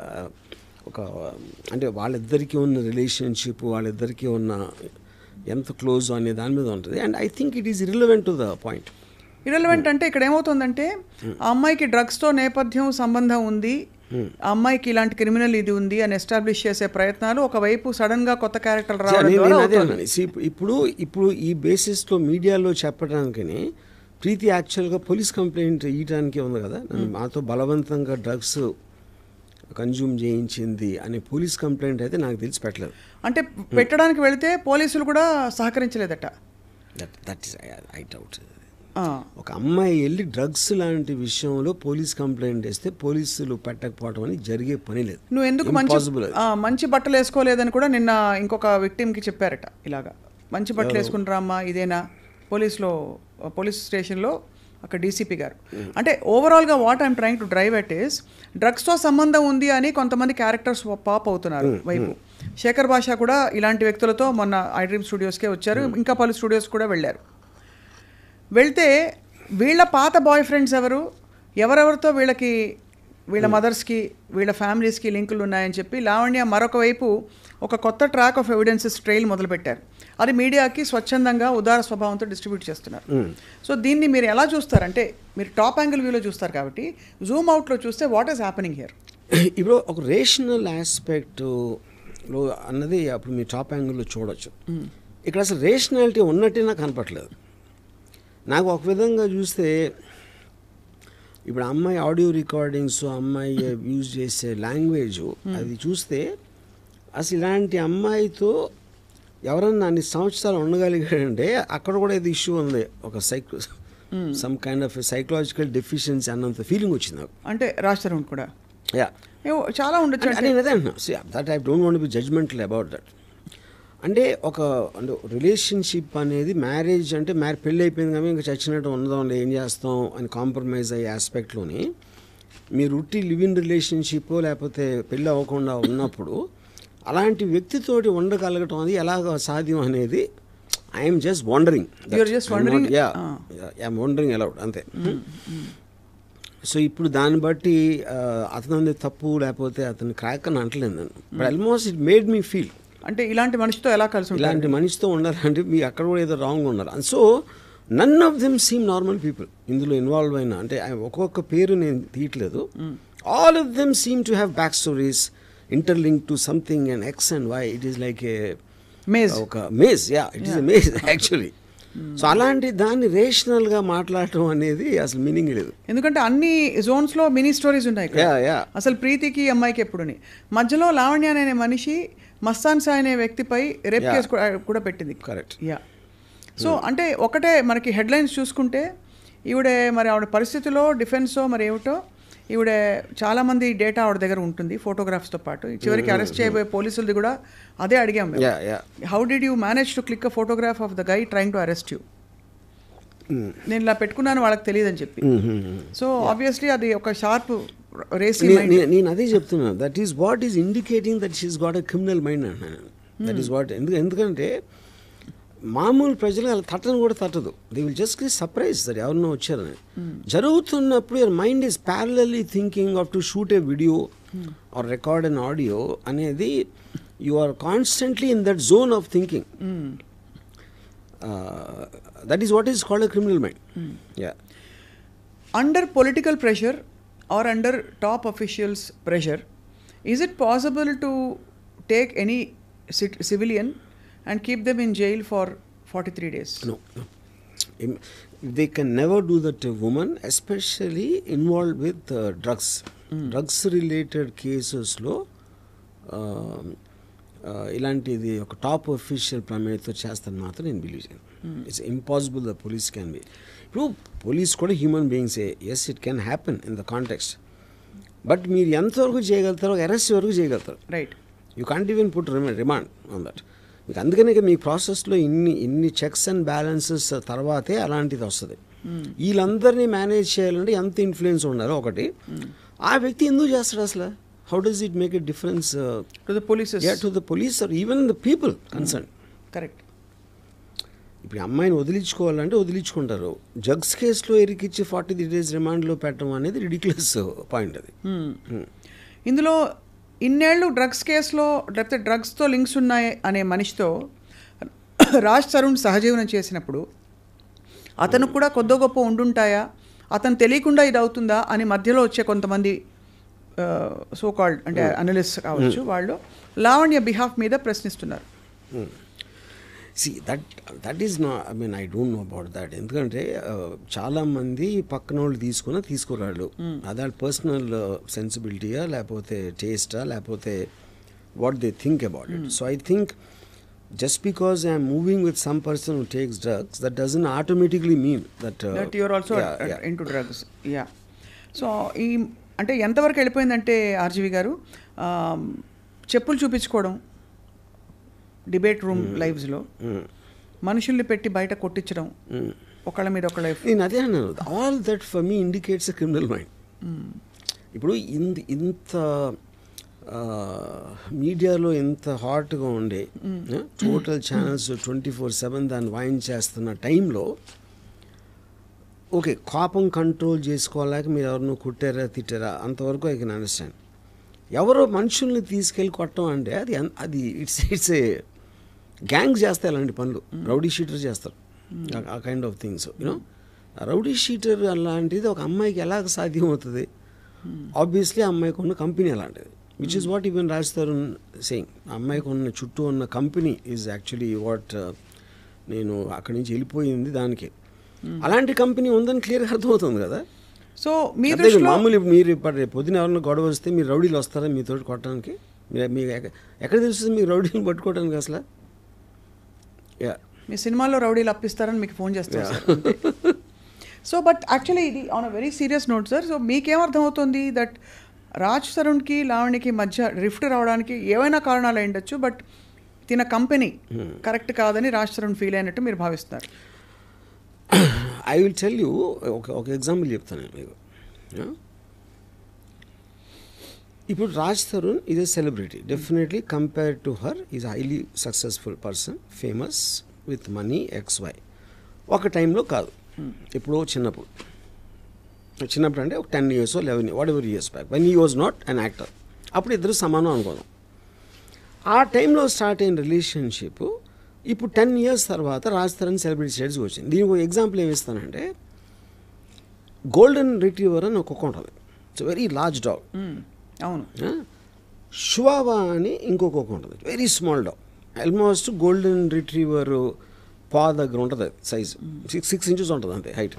ఒక అంటే వాళ్ళిద్దరికీ ఉన్న రిలేషన్షిప్ వాళ్ళిద్దరికీ ఉన్న ఎంత క్లోజ్ అనే దాని మీద ఉంటుంది and I think it is relevant to the point irrelevant అంటే ఇక్కడ ఏమవుతుందంటే ఆ అమ్మాయికి డ్రగ్స్తో నేపథ్యం సంబంధం ఉంది ఆ అమ్మాయికి ఇలాంటి క్రిమినల్ ఇది ఉంది అని ఎస్టాబ్లిష్ చేసే ప్రయత్నాలు ఒకవైపు సడన్ గా కొత్త క్యారెక్టర్ రావడం ద్వారా నేను అదే అవుతుంది. అన్నాను See, ఇప్పు- ఇప్పుడు ఇప్పుడు ఈ బేసిస్లో మీడియాలో చెప్పడానికని ప్రీతి యాక్చువల్గా పోలీస్ కంప్లైంట్ ఇయటానికి ఉంది కదా నన్ను మాతో బలవంతంగా డ్రగ్స్ కన్జ్యూమ్ చేయించింది అనే పోలీస్ కంప్లైంట్ అయితే నాకు తెలిసి పెట్టలేదు అంటే పెట్టడానికి వెళితే పోలీసులు కూడా సహకరించలేదట that that is I doubt ఆ, ఒక అమ్మాయి వెళ్ళి డ్రగ్స్ లాంటి విషయంలో పోలీస్ కంప్లైంట్ వేస్తే పోలీసులు పెట్టకపోవడం అని జరిగే పని లేదు నువ్వు ఎందుకు మంచి Impossible అది. ఆ, మంచి బట్టలు వేసుకోలేదని కూడా నిన్న ఇంకొక విక్టిమ్కి చెప్పారట ఇలాగా మంచి బట్టలు వేసుకుని రామ్మా ఇదేనా పోలీస్లో పోలీస్ స్టేషన్లో అక్కడ డీసీపీ గారు అంటే ఓవరాల్గా what I'm trying to drive at is డ్రగ్స్తో సంబంధం ఉంది అని కొంతమంది క్యారెక్టర్స్ పాప్ అవుతున్నారు వైపు శేఖర్ భాష కూడా ఇలాంటి వ్యక్తులతో మొన్న ఐ డ్రీమ్ స్టూడియోస్కే వచ్చారు ఇంకా పలు స్టూడియోస్ కూడా వెళ్ళారు వెళ్తే వీళ్ళ పాత బాయ్ ఫ్రెండ్స్ ఎవరు ఎవరెవరితో వీళ్ళకి వీళ్ళ మదర్స్కి వీళ్ళ ఫ్యామిలీస్కి లింకులు ఉన్నాయని చెప్పి లావణ్య మరొక వైపు ఒక కొత్త ట్రాక్ ఆఫ్ ఎవిడెన్సెస్ ట్రైల్ మొదలుపెట్టారు అది మీడియాకి స్వచ్ఛందంగా ఉదార స్వభావంతో డిస్ట్రిబ్యూట్ చేస్తున్నారు సో దీన్ని మీరు ఎలా చూస్తారంటే మీరు టాప్ యాంగిల్ వ్యూలో చూస్తారు కాబట్టి జూమ్ అవుట్లో చూస్తే వాట్ ఈస్ హ్యాపెనింగ్ హియర్ ఇప్పుడు ఒక రేషనల్ ఆస్పెక్ట్లో అన్నది అప్పుడు మీ టాప్ యాంగిల్లో చూడొచ్చు ఇక్కడ అసలు రేషనాలిటీ ఉన్నట్టే నాకు కనపట్లేదు నాకు ఒక విధంగా చూస్తే ఇప్పుడు అమ్మాయి ఆడియో రికార్డింగ్స్ అమ్మాయి యూజ్ చేసే లాంగ్వేజ్ అది చూస్తే అసలు ఇలాంటి అమ్మాయితో ఎవరన్నా అన్ని సంవత్సరాలు ఉండగలిగాడంటే అక్కడ కూడా ఇది ఇష్యూ ఉంది ఒక psycho some kind of psychological deficiency అన్నంత ఫీలింగ్ వచ్చింది నాకు అంటే రాజ్ తరుణ్ కూడా యా ఏవో చాలా ఉండొచ్చు అంటే నేను అదే అంటున్నా that I don't want be judgmental about that అంటే ఒక అంటే రిలేషన్షిప్ అనేది మ్యారేజ్ అంటే మ్యారే పెళ్ళి అయిపోయింది కానీ ఇంకా చచ్చినట్టు ఉండదాం ఏం చేస్తాం అని కాంప్రమైజ్ అయ్యే ఆస్పెక్ట్లోని మీరు ఉట్టి లివ్ ఇన్ రిలేషన్షిప్ లేకపోతే పెళ్ళి అవ్వకుండా ఉన్నప్పుడు అలాంటి వ్యక్తితోటి ఉండగలగటం అది ఎలాగ సాధ్యం అనేది I'm just wondering You're just wondering, yeah ah. I'm wondering aloud అంతే సో ఇప్పుడు దాన్ని బట్టి ఆ, అతను అనేది తప్పు లేకపోతే అతను క్రాక్ అని అంటలేదు నేను but almost it made me feel అంటే ఇలాంటి మనిషితో ఎలా కలిసి ఉంటారు ఇలాంటి మనిషితో ఉండాలంటే మీ అక్కడ కూడా ఏదో రాంగ్ ఉన్నారు and so none of them seem normal people ఇందులో ఇన్వాల్వ్ అయిన అంటే ఆ ఒక్కొక్క పేరు నేను తీయట్లేదు all of them seem to have back stories interlink to something and X and Y it is like a maze ఒక maze yeah it is a maze actually so అలాంటి దాన్ని రేషనల్గా మాట్లాడటం అనేది అసలు మీనింగ్ లేదు ఎందుకంటే అన్ని జోన్స్లో మినీ స్టోరీస్ ఉన్నాయి ఇక్కడ. యా యా అసలు ప్రీతికి ఈ అమ్మాయికి ఎప్పుడుని మధ్యలో లావణ్య అనే మనిషి మస్తాన్ సాయ్ అనే వ్యక్తిపై రేప్ Yeah. కేసు కూడా- కూడా పెట్టింది కరెక్ట్ యా సో అంటే ఒకటే మనకి హెడ్లైన్స్ చూసుకుంటే ఈవిడే మరి ఆవిడ పరిస్థితిలో డిఫెన్సో మరి ఏమిటో ఈవిడ చాలామంది డేటా ఆవిడ దగ్గర ఉంటుంది ఫోటోగ్రాఫ్స్తో పాటు చివరికి అరెస్ట్ చేయబోయే పోలీసులది కూడా అదే అడిగాం yeah yeah how did you manage to click a photograph of the guy trying to arrest you నేను ఇలా పెట్టుకున్నాను వాళ్ళకి తెలియదని చెప్పి సో ఆబ్వియస్లీ అది ఒక షార్ప్ రేసీ నే- మైండ్ నే- నేను అదే చెప్తున్నాను that is what is indicating that she's got a criminal mind అంటున్నాను దట్ ఈస్ వాట్ ఎందుకు ఎందుకంటే మామూలు ప్రజలు అలా తట్టను కూడా తట్టదు they will just surprise that ఎవరినో వచ్చారని జరుగుతున్నప్పుడు your mind is parallelly thinking of to shoot a video or record an audio అనేది you are constantly in that zone of thinking that is what is called a criminal mind yeah under political pressure or under top officials pressure is it possible to take any cit- civilian and keep them in jail for 43 days No, no. Im- They can never do that to women, especially involved with uh, drugs. Drugs related cases లో ఇలాంటిది ఒక top official ప్రమేయతో చేస్తాను మాత్రం నేను believe చేయను it's impossible the police can be ఇప్పుడు police కూడా human బీయింగ్సే yes it can happen in the context but మీరు ఎంతవరకు చేయగలుగుతారో అరెస్ట్ వరకు చేయగలుగుతారు right you can't even put remand on that మీకు అందుకనే ఇక మీ ప్రాసెస్లో ఇన్ని ఇన్ని చెక్స్ అండ్ బ్యాలెన్సెస్ తర్వాతే అలాంటిది వస్తుంది వీళ్ళందరినీ మేనేజ్ చేయాలంటే ఎంత ఇన్ఫ్లుయెన్స్ ఉండాలో ఒకటి ఆ వ్యక్తి ఎందుకు చేస్తాడు అసలు how does it make a difference to the polices to the police or even the people concern correct ఇప్పుడు ఈ అమ్మాయిని వదిలించుకోవాలంటే వదిలించుకుంటారు జగ్స్ కేసులో ఇరికిచ్చి ఫార్టీ త్రీ డేస్ రిమాండ్లో పెట్టడం అనేది రిడిక్యులస్ పాయింట్ అది Hmm. ఇందులో ఇన్నేళ్ళు డ్రగ్స్ కేసులో లేకపోతే డ్రగ్స్తో లింక్స్ ఉన్నాయి అనే మనిషితో రాజ్ తరుణ్ సహజీవనం చేసినప్పుడు అతను కూడా కొద్దో గొప్ప ఉండుంటాయా అతను తెలియకుండా ఇది అవుతుందా అని మధ్యలో వచ్చే కొంతమంది సో కాల్డ్ అంటే అనలిస్ట్ కావచ్చు వాళ్ళు లావణ్య బిహాఫ్ మీద ప్రశ్నిస్తున్నారు సి దట్ దట్ ఈస్ నా I mean I don't know about that ఎందుకంటే uh, చాలా మంది పక్కన వాళ్ళు తీసుకున్న తీసుకురాళ్ళు అదే పర్సనల్ సెన్సిబిలిటీయా లేకపోతే టేస్టా లేకపోతే what they think about it so I think just because I'm moving with some person who takes drugs that doesn't automatically mean that that your also in to drugs yeah so ఈ అంటే ఎంతవరకు వెళ్ళిపోయిందంటే RGV గారు ఆమ్, చెప్పులు చూపించుకోవడం debate room లైవ్స్లో మనుషుల్ని పెట్టి బయట కొట్టించడం ఒకళ్ళ మీద ఒకళ్ళ నేను అదే అన్నాను all that for me indicates a criminal mind ఇప్పుడు ఇంత ఇంత ఆ, మీడియాలో ఇంత హాట్గా ఉండే total channels twenty four seven దాన్ని వాయిన్ చేస్తున్న టైంలో ఓకే కోపం కంట్రోల్ చేసుకోలేక మీరు ఎవరినో కుట్టారా తిట్టారా అంతవరకు ఐ కెన్ అండర్స్టాండ్ ఎవరో మనుషుల్ని తీసుకెళ్ళి కొట్టడం అంటే అది అన్- అది ఇట్స్ ఇట్స్ ఏ గ్యాంగ్స్ చేస్తాయి అలాంటి పనులు రౌడీ షీటర్ చేస్తారు ఆ- ఆ kind of things you know rowdy sheeter అలాంటిది ఒక అమ్మాయికి ఎలా సాధ్యం అవుతుంది ఆబ్వియస్లీ అమ్మాయికి ఉన్న కంపెనీ అలాంటిది which is what even Raj Tarun saying అమ్మాయికి ఉన్న చుట్టూ ఉన్న కంపెనీ ఈజ్ యాక్చువల్లీ వాట్ నేను అక్కడి నుంచి వెళ్ళిపోయింది దానికి అలాంటి కంపెనీ ఉందని క్లియర్గా అర్థమవుతుంది కదా సో మీ అంతే దృష్టిలో మామూలు ఇప్పుడు మీరు ఇప్పుడు రేపు పొద్దున ఎవరైనా గొడవ వస్తే మీరు రౌడీలు వస్తారా మీతో కొట్టడానికి మీరు మీకు ఎక్క- ఎక్కడ తెలుస్తుంది మీకు రౌడీని పట్టుకోవడానికి అసలు యా మీ సినిమాల్లో రౌడీలు అప్పిస్తారని మీకు ఫోన్ చేస్తారు సార్ సో బట్ యాక్చువల్లీ ఇది on a very serious note sir so మీకేం అర్థమవుతుంది దట్ రాజ్ తరుణ్కి లావణ్యకి మధ్య రిఫ్ట్ రావడానికి ఏవైనా కారణాలు అయి ఉండొచ్చు బట్ తిన కంపెనీ కరెక్ట్ కాదని రాజ్ తరుణ్ ఫీల్ అయినట్టు మీరు భావిస్తున్నారు ఐ విల్ టెల్ యూ ఒక ఒక ఎగ్జాంపుల్ చెప్తాను నేను మీకు Yeah? ఇప్పుడు Raj Tarun is a celebrity definitely compare to her is highly successful person famous with money X Y ఒక టైంలో కాదు ఎప్పుడో చిన్నప్పుడు చిన్నప్పుడు అంటే ఒక ten years eleven whatever years back one he was not an actor అప్పుడు ఇద్దరు సమానం అనుకోదాం ఆ టైంలో స్టార్ట్ అయిన రిలేషన్షిప్ ఇప్పుడు టెన్ ఇయర్స్ తర్వాత రాజ్ తరుణ్ సెలబ్రిటీ స్టేట్స్కి వచ్చింది దీనికి ఒక ఎగ్జాంపుల్ ఏమి ఇస్తానంటే గోల్డెన్ రిట్రీవర్ అని ఒక కుక్క ఉంటుంది ఇట్స్ వెరీ లార్జ్ డాగ్ అవును షువావా అని ఇంకొక కుక్క ఉంటుంది very small dog almost golden retriever పా దగ్గర ఉంటుంది సైజ్ సిక్స్ సిక్స్ ఇంచెస్ ఉంటుంది అంతే హైట్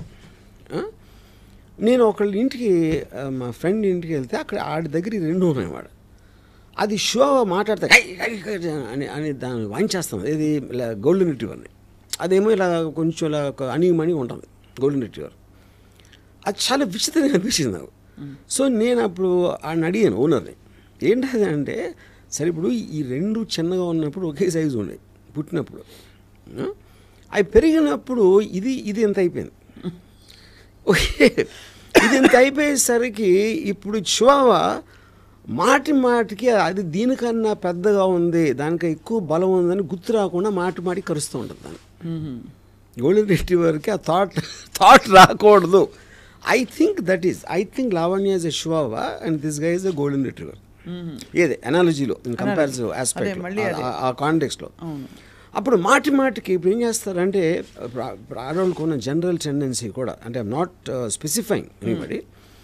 నేను ఒకళ్ళ ఇంటికి ఆ, మా ఫ్రెండ్ ఇంటికి వెళ్తే అక్కడ ఆడి దగ్గర ఈ రెండు ఉన్నాయి వాడు అది షో మాట్లాడితే "హై, హై, హై" అని అని దాన్ని వాయించేస్తాం ఇది గోల్డెన్ రిట్రీవర్ని అదేమో ఇలా కొంచెం ఇలా ఒక అణిగిమణి ఉంటుంది గోల్డెన్ రిట్రీవర్ అది చాలా విచిత్రంగా అనిపించింది నాకు సో నేను అప్పుడు ఆయన అడిగాను ఓనర్ని ఏంటది అంటే సరే ఇప్పుడు ఈ రెండు చిన్నగా ఉన్నప్పుడు ఒకే సైజు ఉండేవి పుట్టినప్పుడు ఆ? అవి పెరిగినప్పుడు ఇది ఇది ఎంత అయిపోయింది ఓకే ఇది ఇంత అయిపోయేసరికి ఇప్పుడు చివావా మాటి మాటికి అది దీనికన్నా పెద్దగా ఉంది దానికి ఎక్కువ బలం ఉందని గుర్తు రాకుండా మాటి మాటికి కరుస్తూ ఉంటుంది దాన్ని గోల్డెన్ రిట్రీవర్కి ఆ థాట్ థాట్ రాకూడదు I think that is I think Lavanya is a chihuahua and this guy is a golden retriever ఏదే అనాలజీలో ఇన్ కంపారిటివ్ అదే, ఆస్పెక్ట్ మళ్ళీ అదే. ఆ కాంటెక్స్లో అప్పుడు మాటి మాటికి ఇప్పుడు ఏం చేస్తారంటే ఇప్పుడు ఆ- ఇప్పుడు ఆడవాళ్ళకు ఉన్న జనరల్ టెండెన్సీ కూడా అంటే ఐమ్ నాట్ స్పెసిఫైయింగ్ ఎనీబడి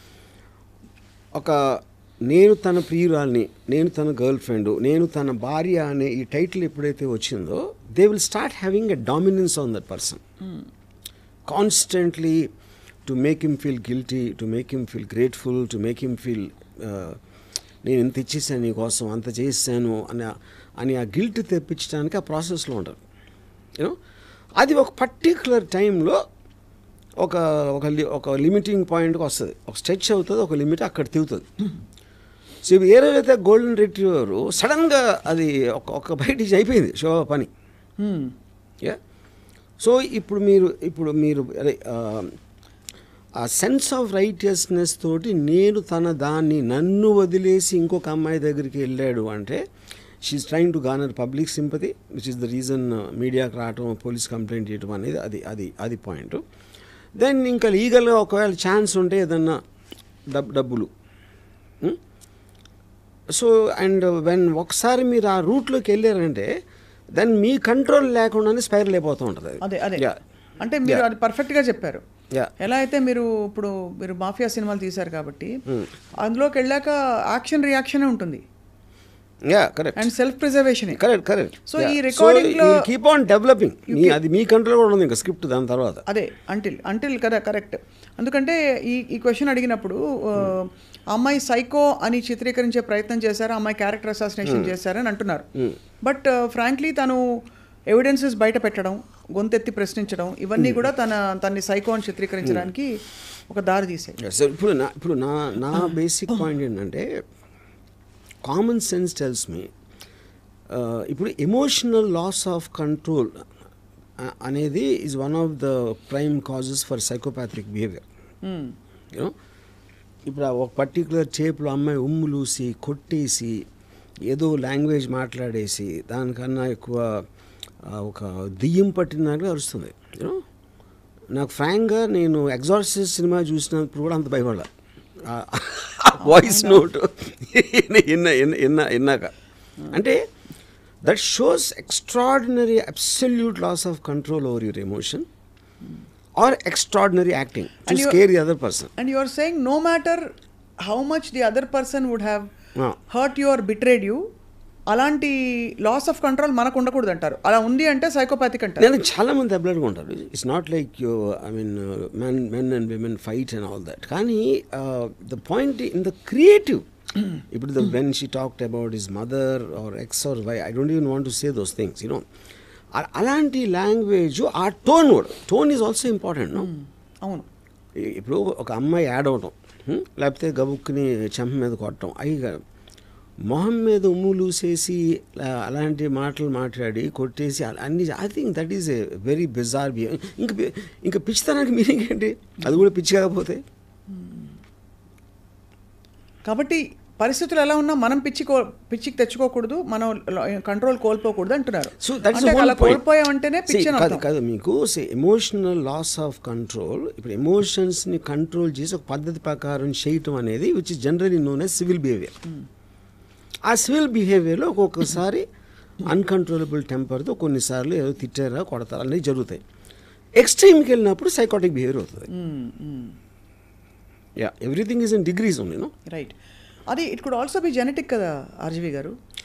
ఒక నేను తన ప్రియురాల్ని నేను తన గర్ల్ ఫ్రెండ్ నేను తన భార్య అనే ఈ టైటిల్ ఎప్పుడైతే వచ్చిందో they will start having a dominance on that person constantly to make him feel guilty to make him feel grateful to make him feel నేను ఇంత ఇచ్చేసాను నీకోసం అంత చేశాను అని ఆ- అని ఆ గిల్ట్ తెప్పించడానికి ఆ ప్రాసెస్లో ఉంటారు యూనో అది ఒక పర్టికులర్ టైంలో ఒక ఒక లి- ఒక లిమిటింగ్ పాయింట్కి వస్తుంది ఒక స్ట్రెచ్ అవుతుంది ఒక లిమిట్ అక్కడ తిరుగుతుంది సో ఇప్పుడు ఏ రోజైతే గోల్డెన్ రిట్రీవర్ సడన్గా అది ఒక ఒక బయటికి అయిపోయింది శోభ పని యా సో ఇప్పుడు మీరు ఇప్పుడు మీరు అదే ఆ, ఆ సెన్స్ ఆఫ్ రైటియస్నెస్ తోటి నేను తన దాన్ని నన్ను వదిలేసి ఇంకొక అమ్మాయి దగ్గరికి వెళ్ళాడు అంటే she's trying to garner public sympathy which is the reason మీడియాకి రావటం పోలీస్ కంప్లైంట్ చేయడం అనేది అది అది అది పాయింట్ దెన్ ఇంకా లీగల్గా ఒకవేళ ఛాన్స్ ఉంటే ఏదన్నా డబ్ డబ్బులు సో అండ్ వెన్ ఒకసారి మీరు ఆ రూట్లోకి వెళ్ళారంటే దెన్ మీ కంట్రోల్ లేకుండానే స్పైరల్ అయిపోతూ ఉంటుంది అది. అదే అదే Yeah. అంటే మీరు Yeah. అది పర్ఫెక్ట్గా చెప్పారు Yeah. ఎలా అయితే మీరు ఇప్పుడు మీరు మాఫియా సినిమాలు తీశారు కాబట్టి అందులోకి వెళ్ళాక యాక్షన్ రియాక్షనే ఉంటుంది yeah correct and self preservation correct correct So, ఈ recording లో- కీప్ ఆన్ డెవలపింగ్ మీ అది మీ కంట్రోల్ కూడా ఉంది ఇంకా స్క్రిప్ట్ దాని తర్వాత అదే అంటిల్ అంటిల్ కదా కరెక్ట్ ఎందుకంటే ఈ ఈ క్వశ్చన్ అడిగినప్పుడు ఆ, అమ్మాయి సైకో అని చిత్రీకరించే ప్రయత్నం చేశారు అమ్మాయి క్యారెక్టర్ అసాసినేషన్ చేశారని అంటున్నారు బట్ ఫ్రాంక్లీ తను ఎవిడెన్సెస్ బయట పెట్టడం గొంతెత్తి ప్రశ్నించడం ఇవన్నీ కూడా తన తన్ని సైకో అని చిత్రీకరించడానికి ఒక దారి తీసాయి సో ఇప్పుడు నా ఇప్పుడు నా నా బేసిక్ పాయింట్ ఏంటంటే కామన్ సెన్స్ టెల్స్ మీ ఇప్పుడు ఎమోషనల్ లాస్ ఆఫ్ కంట్రోల్ అనేది is one of the prime causes for psychopathic behaviour you know ఇప్పుడు ఆ ఒక పర్టికులర్ టేప్లో అమ్మాయి ఉమ్ములూసి కొట్టేసి ఏదో లాంగ్వేజ్ మాట్లాడేసి దానికన్నా ఎక్కువ ఆ, ఒక దెయ్యం పట్టినట్టుగా అరుస్తుంది యూనో నాకు ఫ్రాంక్గా నేను ఎగ్జార్సిస్ సినిమా చూసినప్పుడు కూడా అంత భయపడాల వాయిస్ నోట్ ఎన్న ఎన్న ఎన్నాక అంటే that shows extraordinary absolute loss of control over your emotion or extraordinary acting to And you- scare the other person and you are saying no matter how much the other person would have Ah. Hurt your betrayed you అలాంటి loss of control మనకు ఉండకూడదు అంటారు అలా ఉంది అంటే సైకోపాతిక్ అంటారు నేను చాలా మంది దెబ్బలాడుగా ఉంటారు it's not like you I mean men men and women fight and all that కానీ the point in the creative ఇప్పుడు the when she talked about his mother or X or Y I don't even want to say those things you know అలాంటి language ఆ tone కూడా tone is also important no అవును ఇప్పుడు ఒక అమ్మాయి add అవటం హ్మ్? లేకపోతే గబుక్కుని చెంప మీద కొట్టడం అవి కాదు. మొహం మీద ఉమ్ములూసేసి ఆ, అలాంటి మాటలు మాట్లాడి కొట్టేసి అలా అన్ని I think that is a very bizarre behave ఇంకా పి- ఇంకా పిచ్చితనానికి మీనింగ్ ఏంటి అది కూడా పిచ్చి కాకపోతే కాబట్టి పరిస్థితులు ఎలా ఉన్నా మనం పిచ్చి కో పిచ్చికి తెచ్చుకోకూడదు మనం కంట్రోల్ కోల్పోకూడదు అంటున్నారు సో దట్ అంటే అలా కోల్పోయామంటేనే పిచ్చి అని కాదు అర్థం. కాదు మీకు ఎమోషనల్ లాస్ ఆఫ్ కంట్రోల్ ఇప్పుడు ఎమోషన్స్ని కంట్రోల్ చేసి ఒక పద్ధతి ప్రకారం చేయటం అనేది which is generally known as civil behaviour ఆ సివిల్ బిహేవియర్లో ఒక్కొక్కసారి అన్కంట్రోలబుల్ టెంపర్తో కొన్నిసార్లు ఏదో తిట్టారా కొడతారా అనేవి జరుగుతాయి ఎక్స్ట్రీమ్కి వెళ్ళినప్పుడు సైకాటిక్ బిహేవియర్ అవుతుంది మ్మ్, మ్మ్. Yeah everything is in degrees ఉంది నో రైట్ అది it could also be genetic కదా ఆర్జీవి గారు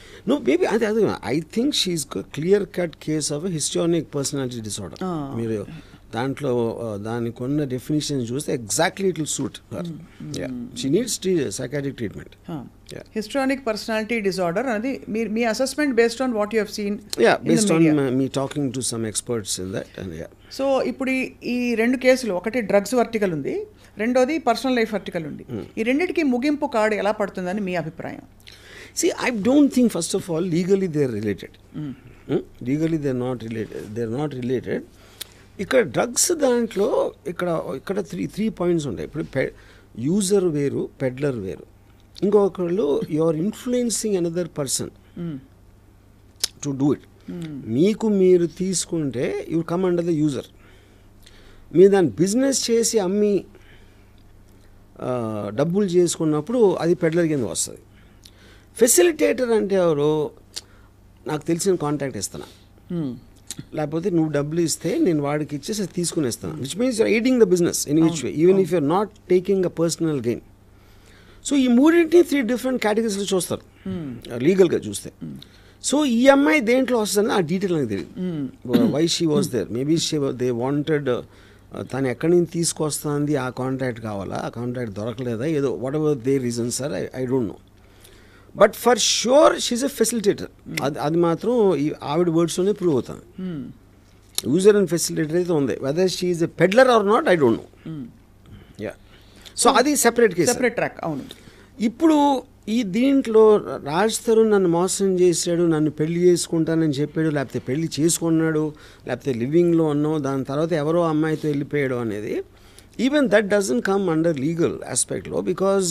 నో బేబీ అదే అదే I think she's clear cut case of histrionic personality disorder మీరు దాంట్లో ఆ, దానికి ఉన్న డెఫినేషన్ చూస్తే exactly it will suit she needs psychotic treatment histrionic personality disorder అనేది మీ మీ assessment based on what you have seen yeah based on మీ talking to some experts in that and yeah so ఇప్పుడు ఈ- ఈ రెండు కేసులు ఒకటి డ్రగ్స్ వర్టికల్ ఉంది రెండోది పర్సనల్ లైఫ్ వర్టికల్ ఉంది ఈ రెండింటికి ముగింపు కార్డు ఎలా పడుతుందని మీ అభిప్రాయం See, I don't think, first of all, legally they're related. Hmm? Legally they're not related. They're not related. ఇక్కడ డ్రగ్స్ దాంట్లో ఇక్కడ ఇక్కడ త్రీ త్రీ పాయింట్స్ ఉంటాయి ఇప్పుడు పె యూజర్ వేరు పెడ్లర్ వేరు ఇంకొకళ్ళు you are influencing another person to do it మీకు మీరు తీసుకుంటే you come under the user మీరు దాన్ని బిజినెస్ చేసి అమ్మి ఆ, డబ్బులు చేసుకున్నప్పుడు అది పెడ్లర్ కింద వస్తుంది ఫెసిలిటేటర్ అంటే ఎవరు నాకు తెలిసిన కాంటాక్ట్ ఇస్తాను లేకపోతే నువ్వు డబ్బులు ఇస్తే నేను వాడికి ఇచ్చేసి అది తీసుకునేస్తాను which means you're aiding the business in which way even if you're not taking a personal gain so ఈ మూడింటిని త్రీ డిఫరెంట్ కేటగిరీస్లో చూస్తారు లీగల్గా చూస్తే సో ఈ అమ్మాయి దేంట్లో వస్తుందని ఆ డీటెయిల్ నాకు తెలియదు why she was there maybe she they wanted తను ఎక్కడి నుంచి తీసుకొస్తుంది ఆ కాంట్రాక్ట్ కావాలా ఆ కాంట్రాక్ట్ దొరకలేదా ఏదో whatever they reason sir I I don't know but for sure she's a facilitator అది అది మాత్రం ఈ ఆవిడ వర్డ్స్లోనే ప్రూవ్ అవుతుంది యూజర్ అండ్ ఫెసిలిటేటర్ అయితే ఉంది whether she is a peddler or not I don't know yeah so అది సెపరేట్ కేసు సెపరేట్ ట్రాక్ అవును ఇప్పుడు ఈ దీంట్లో రాజ్ తరుణ్ నన్ను మోసం చేశాడు నన్ను పెళ్లి చేసుకుంటానని చెప్పాడు లేకపోతే పెళ్లి చేసుకున్నాడు లేకపోతే లివింగ్లో ఉన్నావు దాని తర్వాత ఎవరో అమ్మాయితో వెళ్ళిపోయాడు అనేది even that doesn't come under legal ఆస్పెక్ట్లో బికాజ్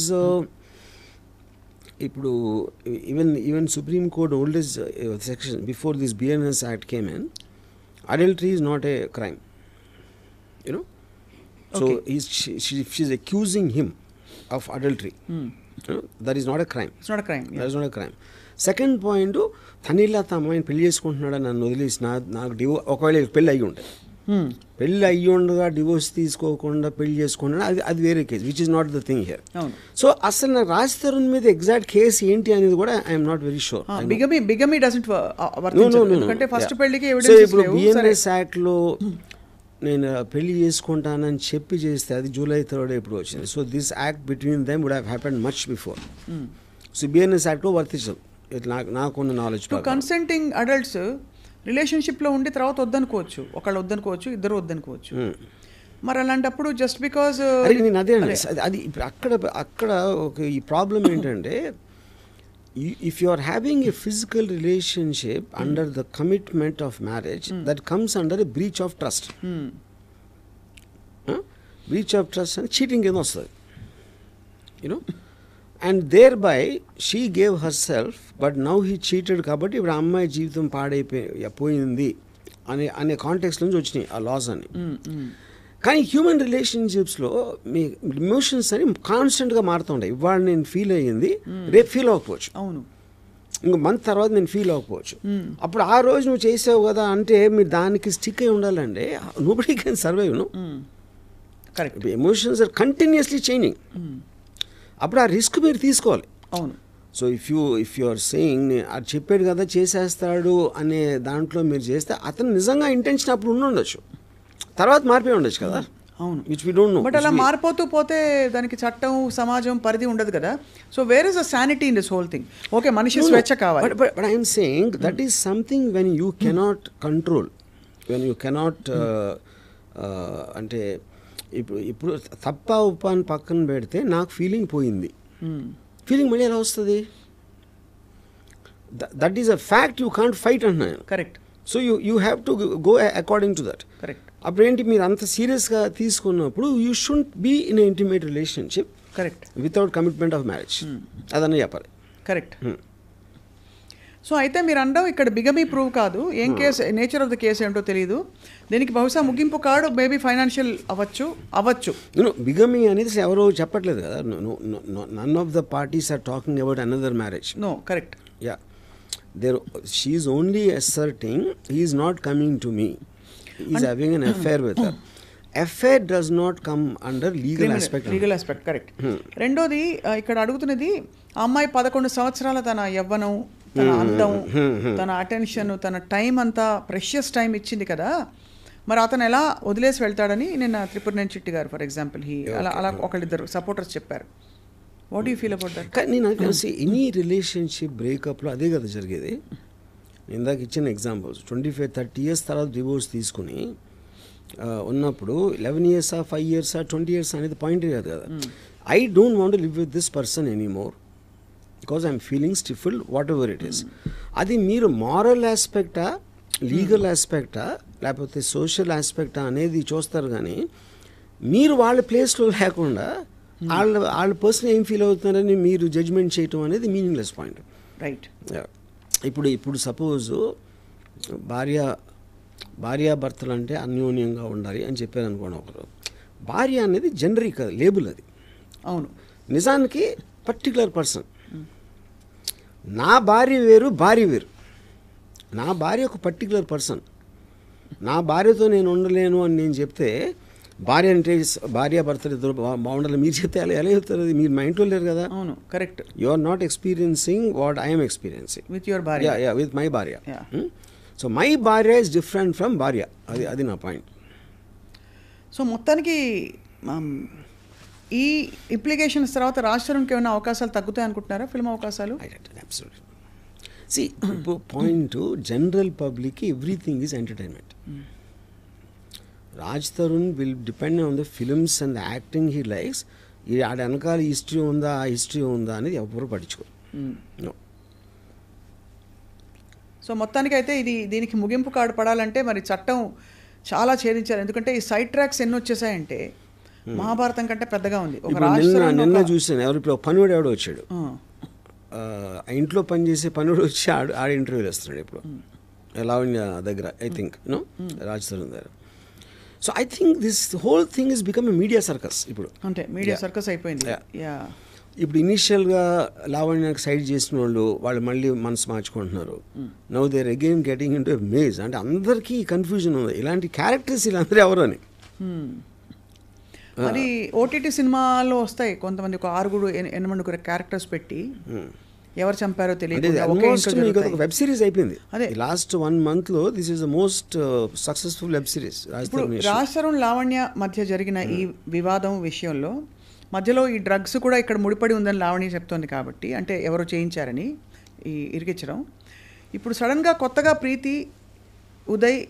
ఇప్పుడు even even supreme court oldest section before this BNS act came in adultery is not a crime you know so is she's accusing him of adultery that is not a crime it's not crime that is not a crime second point తనిలా తన అమ్మాయిని పెళ్లి చేసుకుంటున్నాడని నన్ను వదిలేసి నా నాకు డివో ఒకవేళ పెళ్ళి అయ్యి ఉంటుంది పెళ్ళి అయ్యి ఉండగా డివోర్స్ తీసుకోకుండా పెళ్లి చేసుకున్నాడు అది అది వేరే case which is not the thing here అవును. సో అసలు నాకు రాజ్ తరుణ్ మీద ఎగ్జాక్ట్ కేసు ఏంటి అనేది కూడా I'm not very sure bigamy bigamy doesn't No, వర్తించదు no, no, no. ఎందుకంటే ఫస్ట్ Yeah. పెళ్లికి సో ఎవిడెన్స్ ఇప్పుడు లేవు సరే బిఎన్ఎస్ యాక్ట్లో నేను పెళ్లి చేసుకుంటానని చెప్పి చేస్తే అది జూలై థర్డ్ ఎప్పుడు వచ్చింది so this act between them would have happen much before so BNS యాక్ట్లో వర్తించదు ఇట్లా నాకు నాకున్న నాలెడ్జ్ టు కన్సెంటింగ్ అడల్ట్స్ రిలేషన్షిప్లో ఉండి తర్వాత వద్దనుకోవచ్చు ఒకళ్ళు వద్దనుకోవచ్చు ఇద్దరు వద్దనుకోవచ్చు మరి అలాంటప్పుడు జస్ట్ బికాజ్ అరే నేను అదే అండి అది- అది ఇప్పుడు అక్కడ అక్కడ ఒక ఈ ప్రాబ్లం ఏంటంటే if you are having a physical relationship under the commitment of marriage that comes under a breach of trust breach of trust అని చీటింగ్ కింద వస్తుంది you know and thereby she gave herself but now he cheated కాబట్టి ఇప్పుడు ఆ అమ్మాయి జీవితం పాడైపోయి పోయింది అనే అనే కాంటెక్స్ నుంచి వచ్చినాయి ఆ లాస్ అని కానీ హ్యూమన్ రిలేషన్షిప్స్లో మీ ఎమోషన్స్ అని కాన్స్టెంట్గా మారుతూ ఉంటాయి ఇవాళ నేను ఫీల్ అయ్యింది రేపు ఫీల్ అవ్వకపోవచ్చు అవును ఇంకో మంత్ తర్వాత నేను ఫీల్ అవ్వకపోవచ్చు అప్పుడు ఆ రోజు నువ్వు చేసావు కదా అంటే మీరు దానికి స్టిక్ అయి ఉండాలంటే nobody can survive no correct emotions are continuously changing అప్పుడు ఆ రిస్క్ మీరు తీసుకోవాలి అవును so if you if you are saying అది చెప్పాడు కదా చేసేస్తాడు అనే దాంట్లో మీరు చేస్తే అతను నిజంగా ఇంటెన్షన్ అప్పుడు ఉండి ఉండొచ్చు తర్వాత మారిపోయి ఉండొచ్చు కదా అవును. Which we don't know but అలా మారిపోతూ పోతే దానికి చట్టం సమాజం పరిధి ఉండదు కదా so where is a sanity in this whole thing okay మనిషి స్వేచ్ఛ కావాలి But, but, but I'm saying that is something when you cannot control, when you cannot uh, uh, అంటే ఇప్పుడు ఇప్పుడు తప్ప ఉప్ప అని పక్కన పెడితే నాకు ఫీలింగ్ పోయింది ఫీలింగ్ మళ్ళీ ఎలా వస్తుంది that is a fact you can't fight అంటున్నాను correct so you you have to go according to that correct అప్పుడు ఏంటి మీరు అంత సీరియస్గా తీసుకున్నప్పుడు you should be in intimate relationship correct without commitment of marriage అదన్నీ చెప్పాలి కరెక్ట్ సో అయితే మీరు అనడం ఇక్కడ బిగమీ ప్రూవ్ కాదు ఏం case nature of the case ఏంటో తెలియదు దీనికి బహుశా ముగింపు కాడు మేబీ ఫైనాన్షియల్ అవ్వచ్చు అవ్వచ్చు నేను బిగమి అనేది అసలు ఎవరో చెప్పట్లేదు కదా none of the parties are talking about another marriage no correct yeah there she only asserting he's not coming to me is having an affair with affair does not come under legal aspect legal aspect correct రెండోది ఆ, ఇక్కడ అడుగుతున్నది ఆ అమ్మాయి పదకొండు సంవత్సరాల తన యవ్వనం తన అందం తన అటెన్షన్ తన టైం అంతా ప్రెషియస్ టైం ఇచ్చింది కదా మరి అతను ఎలా వదిలేసి వెళ్తాడని నిన్న త్రిపురనేని చిట్టి గారు ఫర్ ఎగ్జాంపుల్ హీ అలా అలా ఒకళ్ళిద్దరు సపోర్టర్స్ చెప్పారు what you feel about that కానీ నేను నాకు తెలిసి ఎనీ రిలేషన్షిప్ బ్రేకప్లో అదే కదా జరిగేది ఇందాక ఇచ్చిన examples twenty five thirty years తర్వాత డివోర్స్ తీసుకుని ఆ, ఉన్నప్పుడు లెవెన్ ఇయర్సా ఫైవ్ ఇయర్సా ట్వంటీ ఇయర్స్ అనేది పాయింట్ కాదు కదా I don't want live with this person any more because I'm feeling stifled whatever it is అది మీరు మారల్ ఆస్పెక్టా లీగల్ ఆస్పెక్టా లేకపోతే సోషల్ ఆస్పెక్టా అనేది చూస్తారు కానీ మీరు వాళ్ళ ప్లేస్లో లేకుండా వాళ్ళ వాళ్ళ పర్సన్ ఏం ఫీల్ అవుతున్నారని మీరు జడ్జ్మెంట్ చేయటం అనేది మీనింగ్లెస్ పాయింట్ రైట్ ఇప్పుడు ఇప్పుడు సపోజ్ భార్య భార్యాభర్తలు అంటే అన్యోన్యంగా ఉండాలి అని చెప్పారు అనుకోండి ఒకరు భార్య అనేది జనరిక్ అది లేబుల్ అది అవును నిజానికి పర్టికులర్ పర్సన్ నా భార్య వేరు భార్య వేరు నా భార్య ఒక పర్టికులర్ పర్సన్ నా భార్యతో నేను ఉండలేను అని నేను చెప్తే భార్య అంటే భార్య భర్తలు ఇద్దరు బా- బాగుండాలి మీరు చెప్తే ఎలా ఎలా చెప్తారు అది మీరు మా ఇంట్లో లేరు కదా అవును correct you are not experiencing what I'm experiencing with your భార్య యా యా విత్ మై భార్య Yeah. సో మై భార్య ఇస్ డిఫరెంట్ ఫ్రమ్ భార్య అది అది నా పాయింట్ సో మొత్తానికి um, ఈ ఇంప్లికేషన్స్ తర్వాత రాష్ట్రంకి ఏమైనా అవకాశాలు తగ్గుతాయి అనుకుంటున్నారా ఫిల్మ్ అవకాశాలు అబ్సల్యూట్లీ సి ఇప్పుడు పాయింట్ జనరల్ పబ్లిక్కి everything is entertainment Raj Tarun will depend on the films and the acting he likes ఈ ఆడ వెనకాల హిస్టరీ ఉందా ఆ హిస్టరీ ఉందా అనేది ఎవరు పట్టించుకోరు No. సో మొత్తానికి అయితే ఇది దీనికి ముగింపు కార్డు పడాలంటే మరి చట్టం చాలా ఛేదించారు ఎందుకంటే ఈ సైడ్ ట్రాక్స్ ఎన్ని వచ్చేసాయంటే మహాభారతం కంటే పెద్దగా ఉంది ఒక ఇప్పుడు నిన్న రాష్ట్రం నిన్న ఒక- చూసాను ఎవరు ఇప్పుడు పనివాడు ఎవడో వచ్చాడు ఆ, ఆ, ఆ ఇంట్లో పనిచేసే పనుడు వచ్చి ఆడు ఆడ ఇంటర్వ్యూలు ఇస్తున్నాడు ఇప్పుడు లావణ్య దగ్గర I think no Raj Tarun దగ్గర so I think this whole thing is become a media circus ఇప్పుడు అంటే మీడియా Yeah. సర్కస్ అయిపోయింది Yeah. యా ఇప్పుడు ఇనీషియల్గా లావణ్యకు సైడ్ చేసిన వాళ్ళు వాళ్ళు మళ్ళీ మనసు మార్చుకుంటున్నారు now there again getting into maze అంటే అందరికీ కన్ఫ్యూజన్ ఉంది ఇలాంటి క్యారెక్టర్స్ వీళ్ళందరూ ఎవరు అని మరి ఓటీటీ సినిమాలో వస్తాయి కొంతమంది ఒక ఆరుగురు ఎన్- ఎనిమిది క్యారెక్టర్స్ పెట్టి ఎవరు చంపారో అంటే తెలియదు ఆల్మోస్ట్ మీకు ఒక వెబ్ సిరీస్ అయిపోయింది అదే. లాస్ట్ వన్ మంత్లో this is the most successful web series ఇప్పుడు రాజ్ తరుణ్ లావణ్య మధ్య జరిగిన ఈ వివాదం విషయంలో మధ్యలో ఈ డ్రగ్స్ కూడా ఇక్కడ ముడిపడి ఉందని లావణ్య చెప్తోంది కాబట్టి అంటే ఎవరో చేయించారని ఈ ఇరికించడం ఇప్పుడు సడన్గా కొత్తగా ప్రీతి ఉదయ్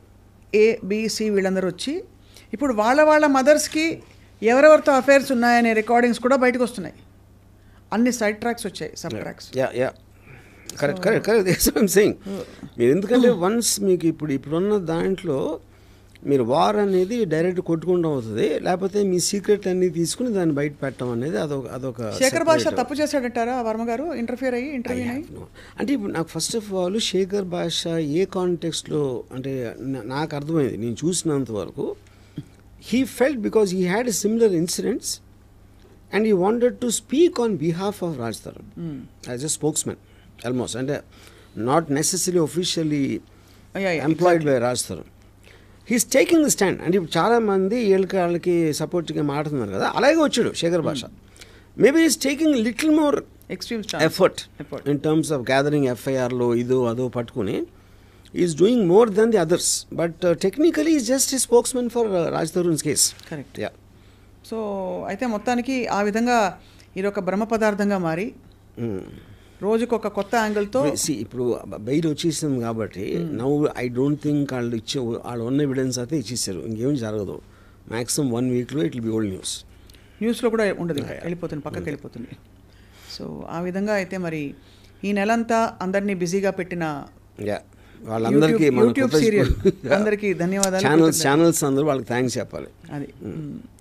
ఏ బిసి వీళ్ళందరూ వచ్చి ఇప్పుడు వాళ్ళ వాళ్ళ మదర్స్కి ఎవరెవరితో అఫైర్స్ ఉన్నాయనే రికార్డింగ్స్ కూడా బయటకు వస్తున్నాయి అన్ని సైడ్ ట్రాక్స్ వచ్చాయి sub tracks yeah yeah correct correct correct this I'm saying మీరు ఎందుకంటే వన్స్ మీకు ఇప్పుడు ఇప్పుడున్న దాంట్లో మీరు వార్ అనేది డైరెక్ట్ కొట్టుకుంటూ అవుతుంది లేకపోతే మీ సీక్రెట్ అన్ని తీసుకుని దాన్ని బయట పెట్టడం అనేది అదొక అదొక శేఖర్ భాష separate- తప్పు చేశాడంటారా వర్మ గారు ఇంటర్ఫియర్ అయ్యి ఇంటర్వ్యూ I అయ్యి have no- అంటే ఇప్పుడు నాకు ఫస్ట్ ఆఫ్ ఆల్ శేఖర్ భాష ఏ కాంటెక్స్లో అంటే నా- నాకు అర్థమైంది నేను చూసినంత వరకు he felt because he had similar incidents and he wanted to speak on behalf of Raj Tarun as a spokesmen almost అంటే not necessary officially Yeah, yeah, employed by Raj Tarun he's taking the stand అంటే ఇప్పుడు చాలామంది వీళ్ళకి వాళ్ళకి సపోర్ట్గా మాట్లాడుతున్నారు కదా అలాగే వచ్చాడు Shekhar Basha maybe is taking little more extreme effort Effort. In terms of gathering ఎఫ్ఐఆర్లో ఇదో అదో పట్టుకుని is doing more than the others but technically is just ఈ spokesmen for Raj Tarun's case Correct. Yeah so అయితే మొత్తానికి ఆ విధంగా ఇది ఒక బ్రహ్మ పదార్థంగా మారి రోజుకు ఒక కొత్త యాంగిల్తో ఇప్పుడు బయట వచ్చేసింది కాబట్టి నవ్వు ఐ డోంట్ థింక్ వాళ్ళు ఇచ్చే వాళ్ళు ఉన్న ఎవిడెన్స్ అయితే ఇచ్చేసారు ఇంకేం జరగదు మాక్సిమం వన్ వీక్లో ఇట్ బి ఓల్డ్ న్యూస్ న్యూస్లో కూడా ఉండదు ఇంకా వెళ్ళిపోతుంది పక్కకి వెళ్ళిపోతుంది సో ఆ విధంగా అయితే మరి ఈ నెలంతా అందరినీ బిజీగా పెట్టిన యా వాళ్ళందరికీ యూట్యూబ్ సీరియల్ అందరికీ ధన్యవాదాలు ఛానల్స్ ఛానల్స్ అందరూ వాళ్ళకి థ్యాంక్స్ చెప్పాలి అది మ్.